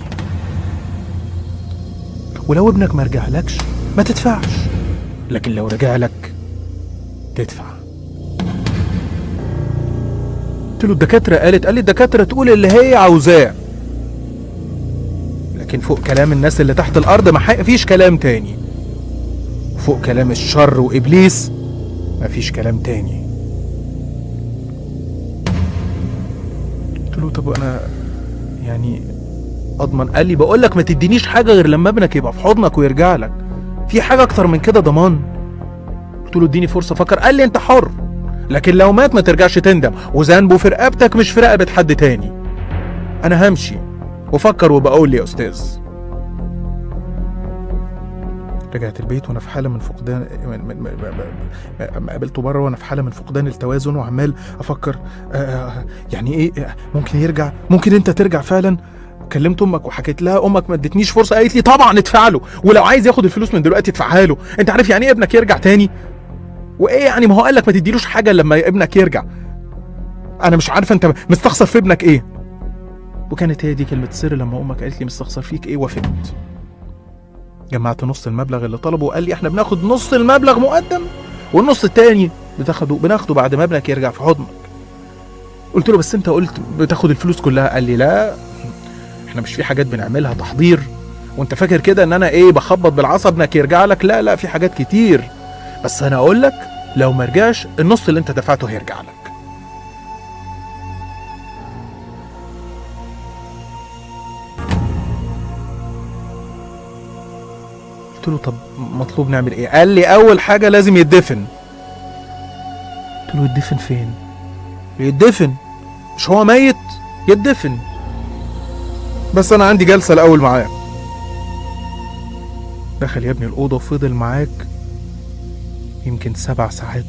ولو ابنك ما رجعلكش ما تدفعش لكن لو رجع لك تدفع قلت له الدكاترة قالت قال لي الدكاترة تقول اللي هي عاوزاه لكن فوق كلام الناس اللي تحت الأرض ما فيش كلام تاني فوق كلام الشر وإبليس ما فيش كلام تاني قلت له طب أنا يعني اضمن قال لي بقول لك ما تدينيش حاجه غير لما ابنك يبقى في حضنك ويرجع لك في حاجه اكتر من كده ضمان قلت له اديني فرصه افكر قال لي انت حر لكن لو مات ما ترجعش تندم وذنبه في رقبتك مش في رقبه حد تاني انا همشي وفكر وبقول لي يا استاذ رجعت البيت وانا في حاله من فقدان من من من قابلته بره وانا في حاله من فقدان التوازن وعمال افكر آه يعني ايه ممكن يرجع ممكن انت ترجع فعلا كلمت امك وحكيت لها امك ما ادتنيش فرصه قالت لي طبعا ادفع له ولو عايز ياخد الفلوس من دلوقتي ادفعها له انت عارف يعني ايه ابنك يرجع تاني وايه يعني ما هو قال لك ما تديلوش حاجه لما ابنك يرجع انا مش عارف انت مستخسر في ابنك ايه وكانت هي دي كلمة سر لما أمك قالت لي مستخسر فيك إيه وافقت جمعت نص المبلغ اللي طلبه وقال لي إحنا بناخد نص المبلغ مقدم والنص التاني بتاخده بناخده بعد ما ابنك يرجع في حضنك قلت له بس أنت قلت بتاخد الفلوس كلها قال لي لا إحنا مش في حاجات بنعملها تحضير وأنت فاكر كده إن أنا إيه بخبط بالعصا ابنك يرجع لك لا لا في حاجات كتير بس أنا أقول لك لو ما رجعش النص اللي أنت دفعته هيرجع لك قلت له طب مطلوب نعمل ايه قال لي اول حاجه لازم يدفن قلت له يدفن فين يدفن مش هو ميت يدفن بس انا عندي جلسه الاول معاه دخل يا ابني الاوضه وفضل معاك يمكن سبع ساعات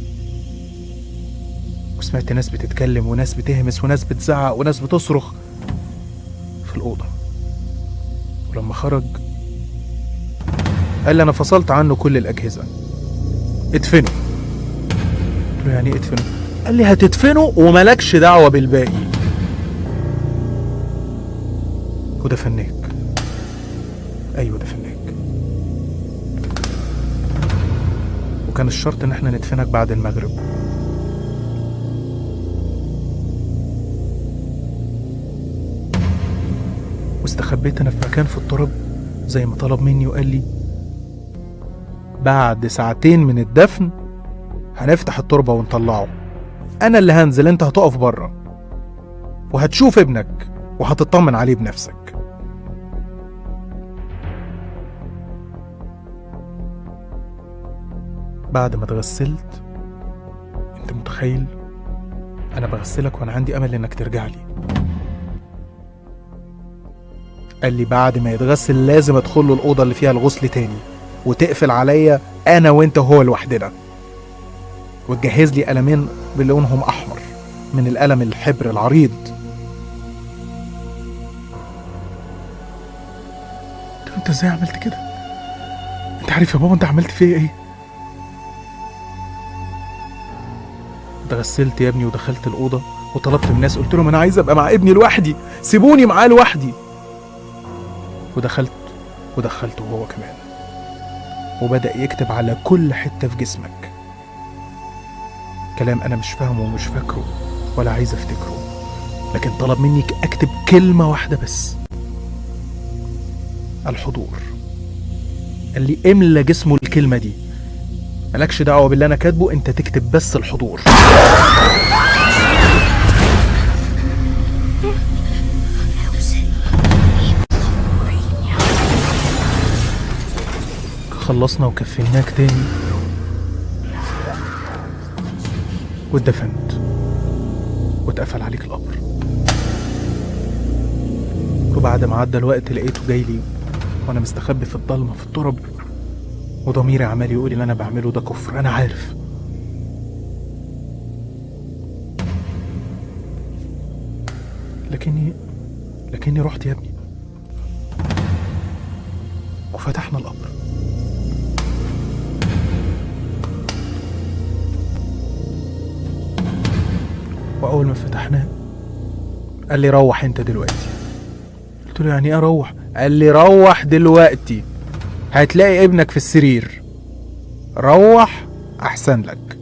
وسمعت ناس بتتكلم وناس بتهمس وناس بتزعق وناس بتصرخ في الاوضه ولما خرج قال لي انا فصلت عنه كل الاجهزه ادفنه قلت له يعني ايه ادفنه قال لي هتدفنه وملكش دعوه بالباقي ودفناك ايوه دفناك وكان الشرط ان احنا ندفنك بعد المغرب واستخبيت انا في مكان في التراب زي ما طلب مني وقال لي بعد ساعتين من الدفن هنفتح التربة ونطلعه أنا اللي هنزل أنت هتقف بره وهتشوف ابنك وهتطمن عليه بنفسك بعد ما اتغسلت انت متخيل انا بغسلك وانا عندي امل انك ترجع لي قال لي بعد ما يتغسل لازم ادخل له الاوضه اللي فيها الغسل تاني وتقفل عليا انا وانت وهو لوحدنا وتجهز لي قلمين بلونهم احمر من القلم الحبر العريض قلت له انت ازاي عملت كده انت عارف يا بابا انت عملت فيا ايه اتغسلت يا ابني ودخلت الاوضه وطلبت من الناس قلت لهم انا عايز ابقى مع ابني لوحدي سيبوني معاه لوحدي ودخلت ودخلته هو كمان وبدأ يكتب على كل حتة في جسمك كلام أنا مش فاهمه ومش فاكره ولا عايز أفتكره لكن طلب مني أكتب كلمة واحدة بس الحضور قال لي املى جسمه الكلمة دي مالكش دعوة باللي أنا كاتبه أنت تكتب بس الحضور خلصنا وكفيناك تاني واتدفنت واتقفل عليك القبر وبعد ما عدى الوقت لقيته جاي لي وانا مستخبي في الضلمه في الترب وضميري عمال يقول اللي انا بعمله ده كفر انا عارف لكني لكني رحت يا ابني وفتحنا القبر واول ما فتحناه قال لي روح انت دلوقتي قلت له يعني ايه اروح قال لي روح دلوقتي هتلاقي ابنك في السرير روح احسن لك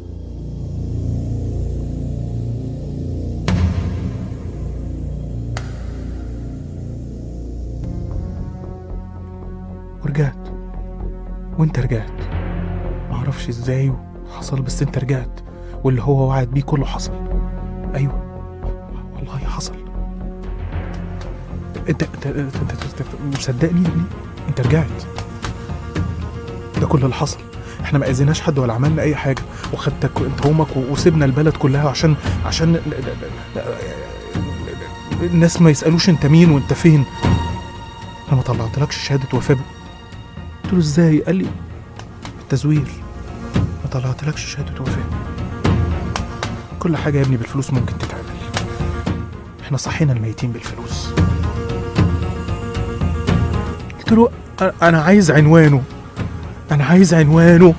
ورجعت وانت رجعت معرفش ازاي حصل بس انت رجعت واللي هو وعد بيه كله حصل ايوه والله حصل انت انت انت, انت, انت, انت مصدقني يا ابني انت رجعت ده كل اللي حصل احنا ما اذيناش حد ولا عملنا اي حاجه وخدتك انت وامك وسيبنا البلد كلها عشان عشان الناس ما يسالوش انت مين وانت فين انا ما طلعتلكش شهاده وفاه قلت له ازاي قال لي التزوير ما طلعتلكش شهاده وفاه كل حاجه يا ابني بالفلوس ممكن تتعمل احنا صحينا الميتين بالفلوس قلت له أ- انا عايز عنوانه انا عايز عنوانه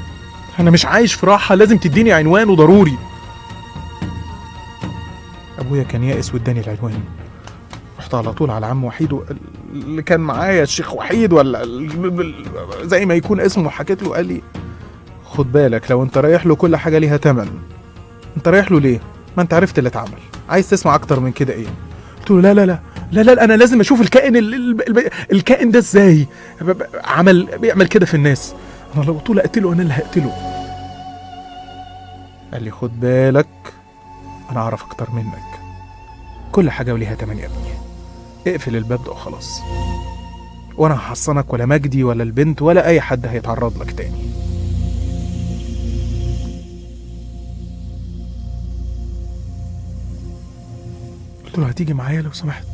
انا مش عايش في راحه لازم تديني عنوانه ضروري ابوس ابويا كان يائس واداني العنوان رحت على طول على عم وحيد و- اللي كان معايا الشيخ وحيد ولا ال- ال- زي ما يكون اسمه حكيت له قال لي خد بالك لو انت رايح له كل حاجه ليها تمن انت رايح له ليه ما انت عرفت اللي اتعمل عايز تسمع اكتر من كده ايه قلت له لا لا لا لا لا انا لازم اشوف الكائن ال- ال- ال- الكائن ده ازاي ب- ب- عمل بيعمل كده في الناس انا لو طول اقتله انا اللي هقتله قال لي خد بالك انا اعرف اكتر منك كل حاجه وليها تمن يا ابني اقفل الباب ده وخلاص وانا هحصنك ولا مجدي ولا البنت ولا اي حد هيتعرض لك تاني قلت له هتيجي معايا لو سمحت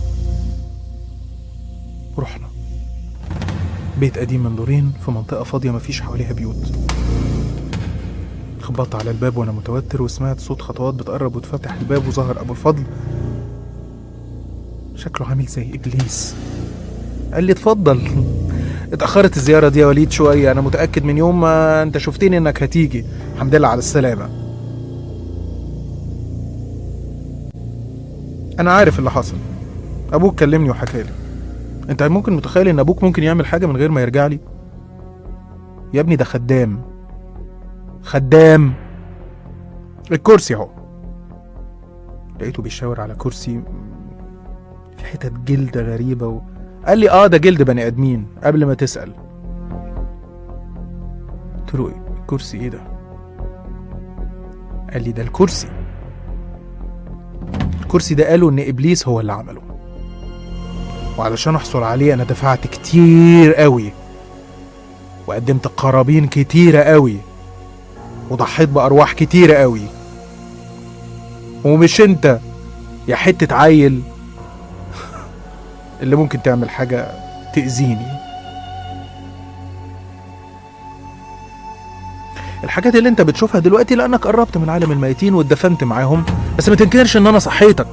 رحنا بيت قديم من دورين في منطقة فاضية مفيش حواليها بيوت خبطت على الباب وانا متوتر وسمعت صوت خطوات بتقرب وتفتح الباب وظهر ابو الفضل شكله عامل زي ابليس قال لي اتفضل اتأخرت الزيارة دي يا وليد شوية أنا متأكد من يوم ما أنت شفتني إنك هتيجي الحمد لله على السلامة أنا عارف اللي حصل أبوك كلمني وحكالي أنت ممكن متخيل إن أبوك ممكن يعمل حاجة من غير ما يرجع لي يا ابني ده خدام خدام الكرسي اهو لقيته بيشاور على كرسي في حتت جلد غريبة و... قال لي اه ده جلد بني ادمين قبل ما تسأل قلت له إيه؟ الكرسي ايه ده قال لي ده الكرسي الكرسي ده قالوا ان ابليس هو اللي عمله وعلشان احصل عليه انا دفعت كتير قوي وقدمت قرابين كتيرة قوي وضحيت بأرواح كتيرة قوي ومش انت يا حتة عيل اللي ممكن تعمل حاجة تأذيني الحاجات اللي انت بتشوفها دلوقتي لانك قربت من عالم الميتين واتدفنت معاهم بس ما تنكرش ان انا صحيتك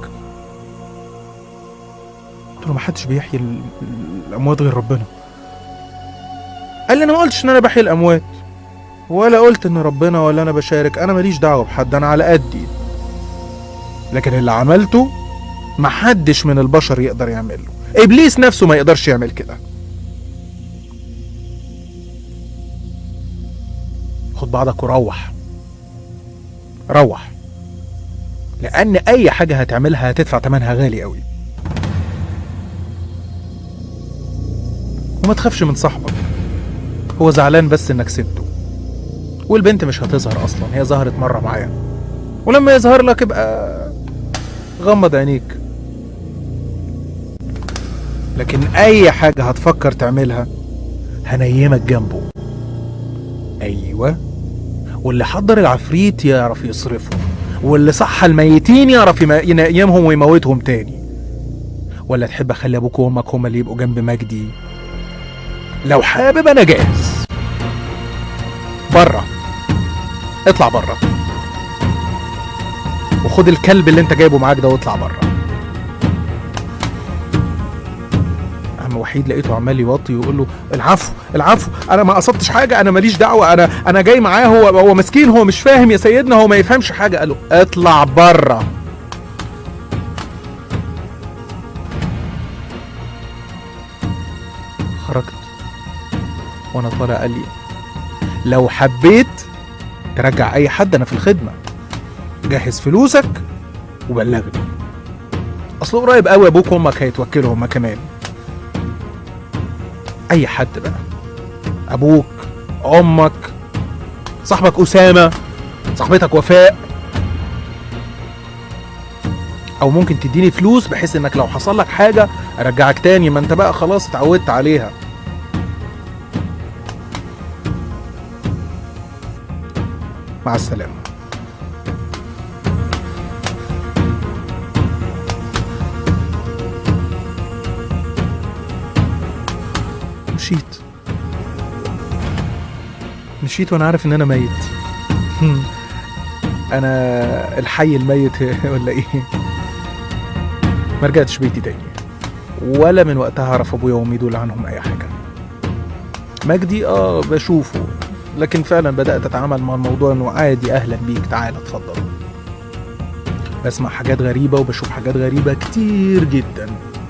قلت له ما حدش بيحيي ال- الاموات غير ربنا قال لي انا ما قلتش ان انا بحيي الاموات ولا قلت ان ربنا ولا انا بشارك انا ماليش دعوه بحد انا على قدي لكن اللي عملته محدش من البشر يقدر يعمله ابليس نفسه ما يقدرش يعمل كده خد بعضك وروح روح لان اي حاجه هتعملها هتدفع ثمنها غالي قوي وما تخافش من صاحبك هو زعلان بس انك سبته والبنت مش هتظهر اصلا هي ظهرت مره معايا ولما يظهر لك ابقى غمض عينيك لكن اي حاجه هتفكر تعملها هنيمك جنبه ايوه واللي حضر العفريت يعرف يصرفه واللي صح الميتين يعرف يم- ينيمهم ويموتهم تاني ولا تحب اخلي ابوك وامك هما اللي يبقوا جنب مجدي لو حابب انا جاهز بره اطلع بره وخد الكلب اللي انت جايبه معاك ده واطلع بره عم وحيد لقيته عمال يوطي ويقول له العفو العفو انا ما قصدتش حاجه انا ماليش دعوه انا انا جاي معاه هو هو مسكين هو مش فاهم يا سيدنا هو ما يفهمش حاجه قال له اطلع بره خرجت وانا طالع قال لي لو حبيت ترجع اي حد انا في الخدمه جهز فلوسك وبلغني اصل قريب قوي ابوك وامك هيتوكلوا هما كمان اي حد بقى ابوك امك صاحبك اسامه صاحبتك وفاء او ممكن تديني فلوس بحيث انك لو حصل لك حاجه ارجعك تاني ما انت بقى خلاص اتعودت عليها مع السلامه مشيت مشيت وانا عارف ان انا ميت انا الحي الميت ولا ايه ما رجعتش بيتي تاني ولا من وقتها اعرف ابويا وامي دول عنهم اي حاجه مجدي اه بشوفه لكن فعلا بدات اتعامل مع الموضوع انه عادي اهلا بيك تعالى اتفضل بسمع حاجات غريبة وبشوف حاجات غريبة كتير جدا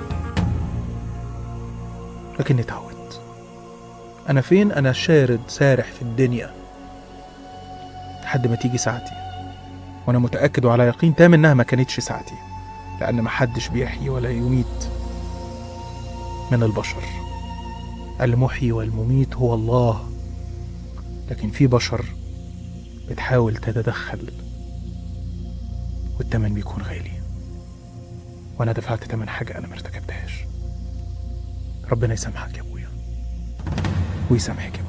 لكني اتعودت أنا فين أنا شارد سارح في الدنيا لحد ما تيجي ساعتي وأنا متأكد وعلى يقين تام إنها ما كانتش ساعتي لأن محدش بيحيي ولا يميت من البشر المحيي والمميت هو الله لكن في بشر بتحاول تتدخل والتمن بيكون غالي وانا دفعت تمن حاجه انا مرتكبتهاش ربنا يسامحك يا ابويا ويسامحك يا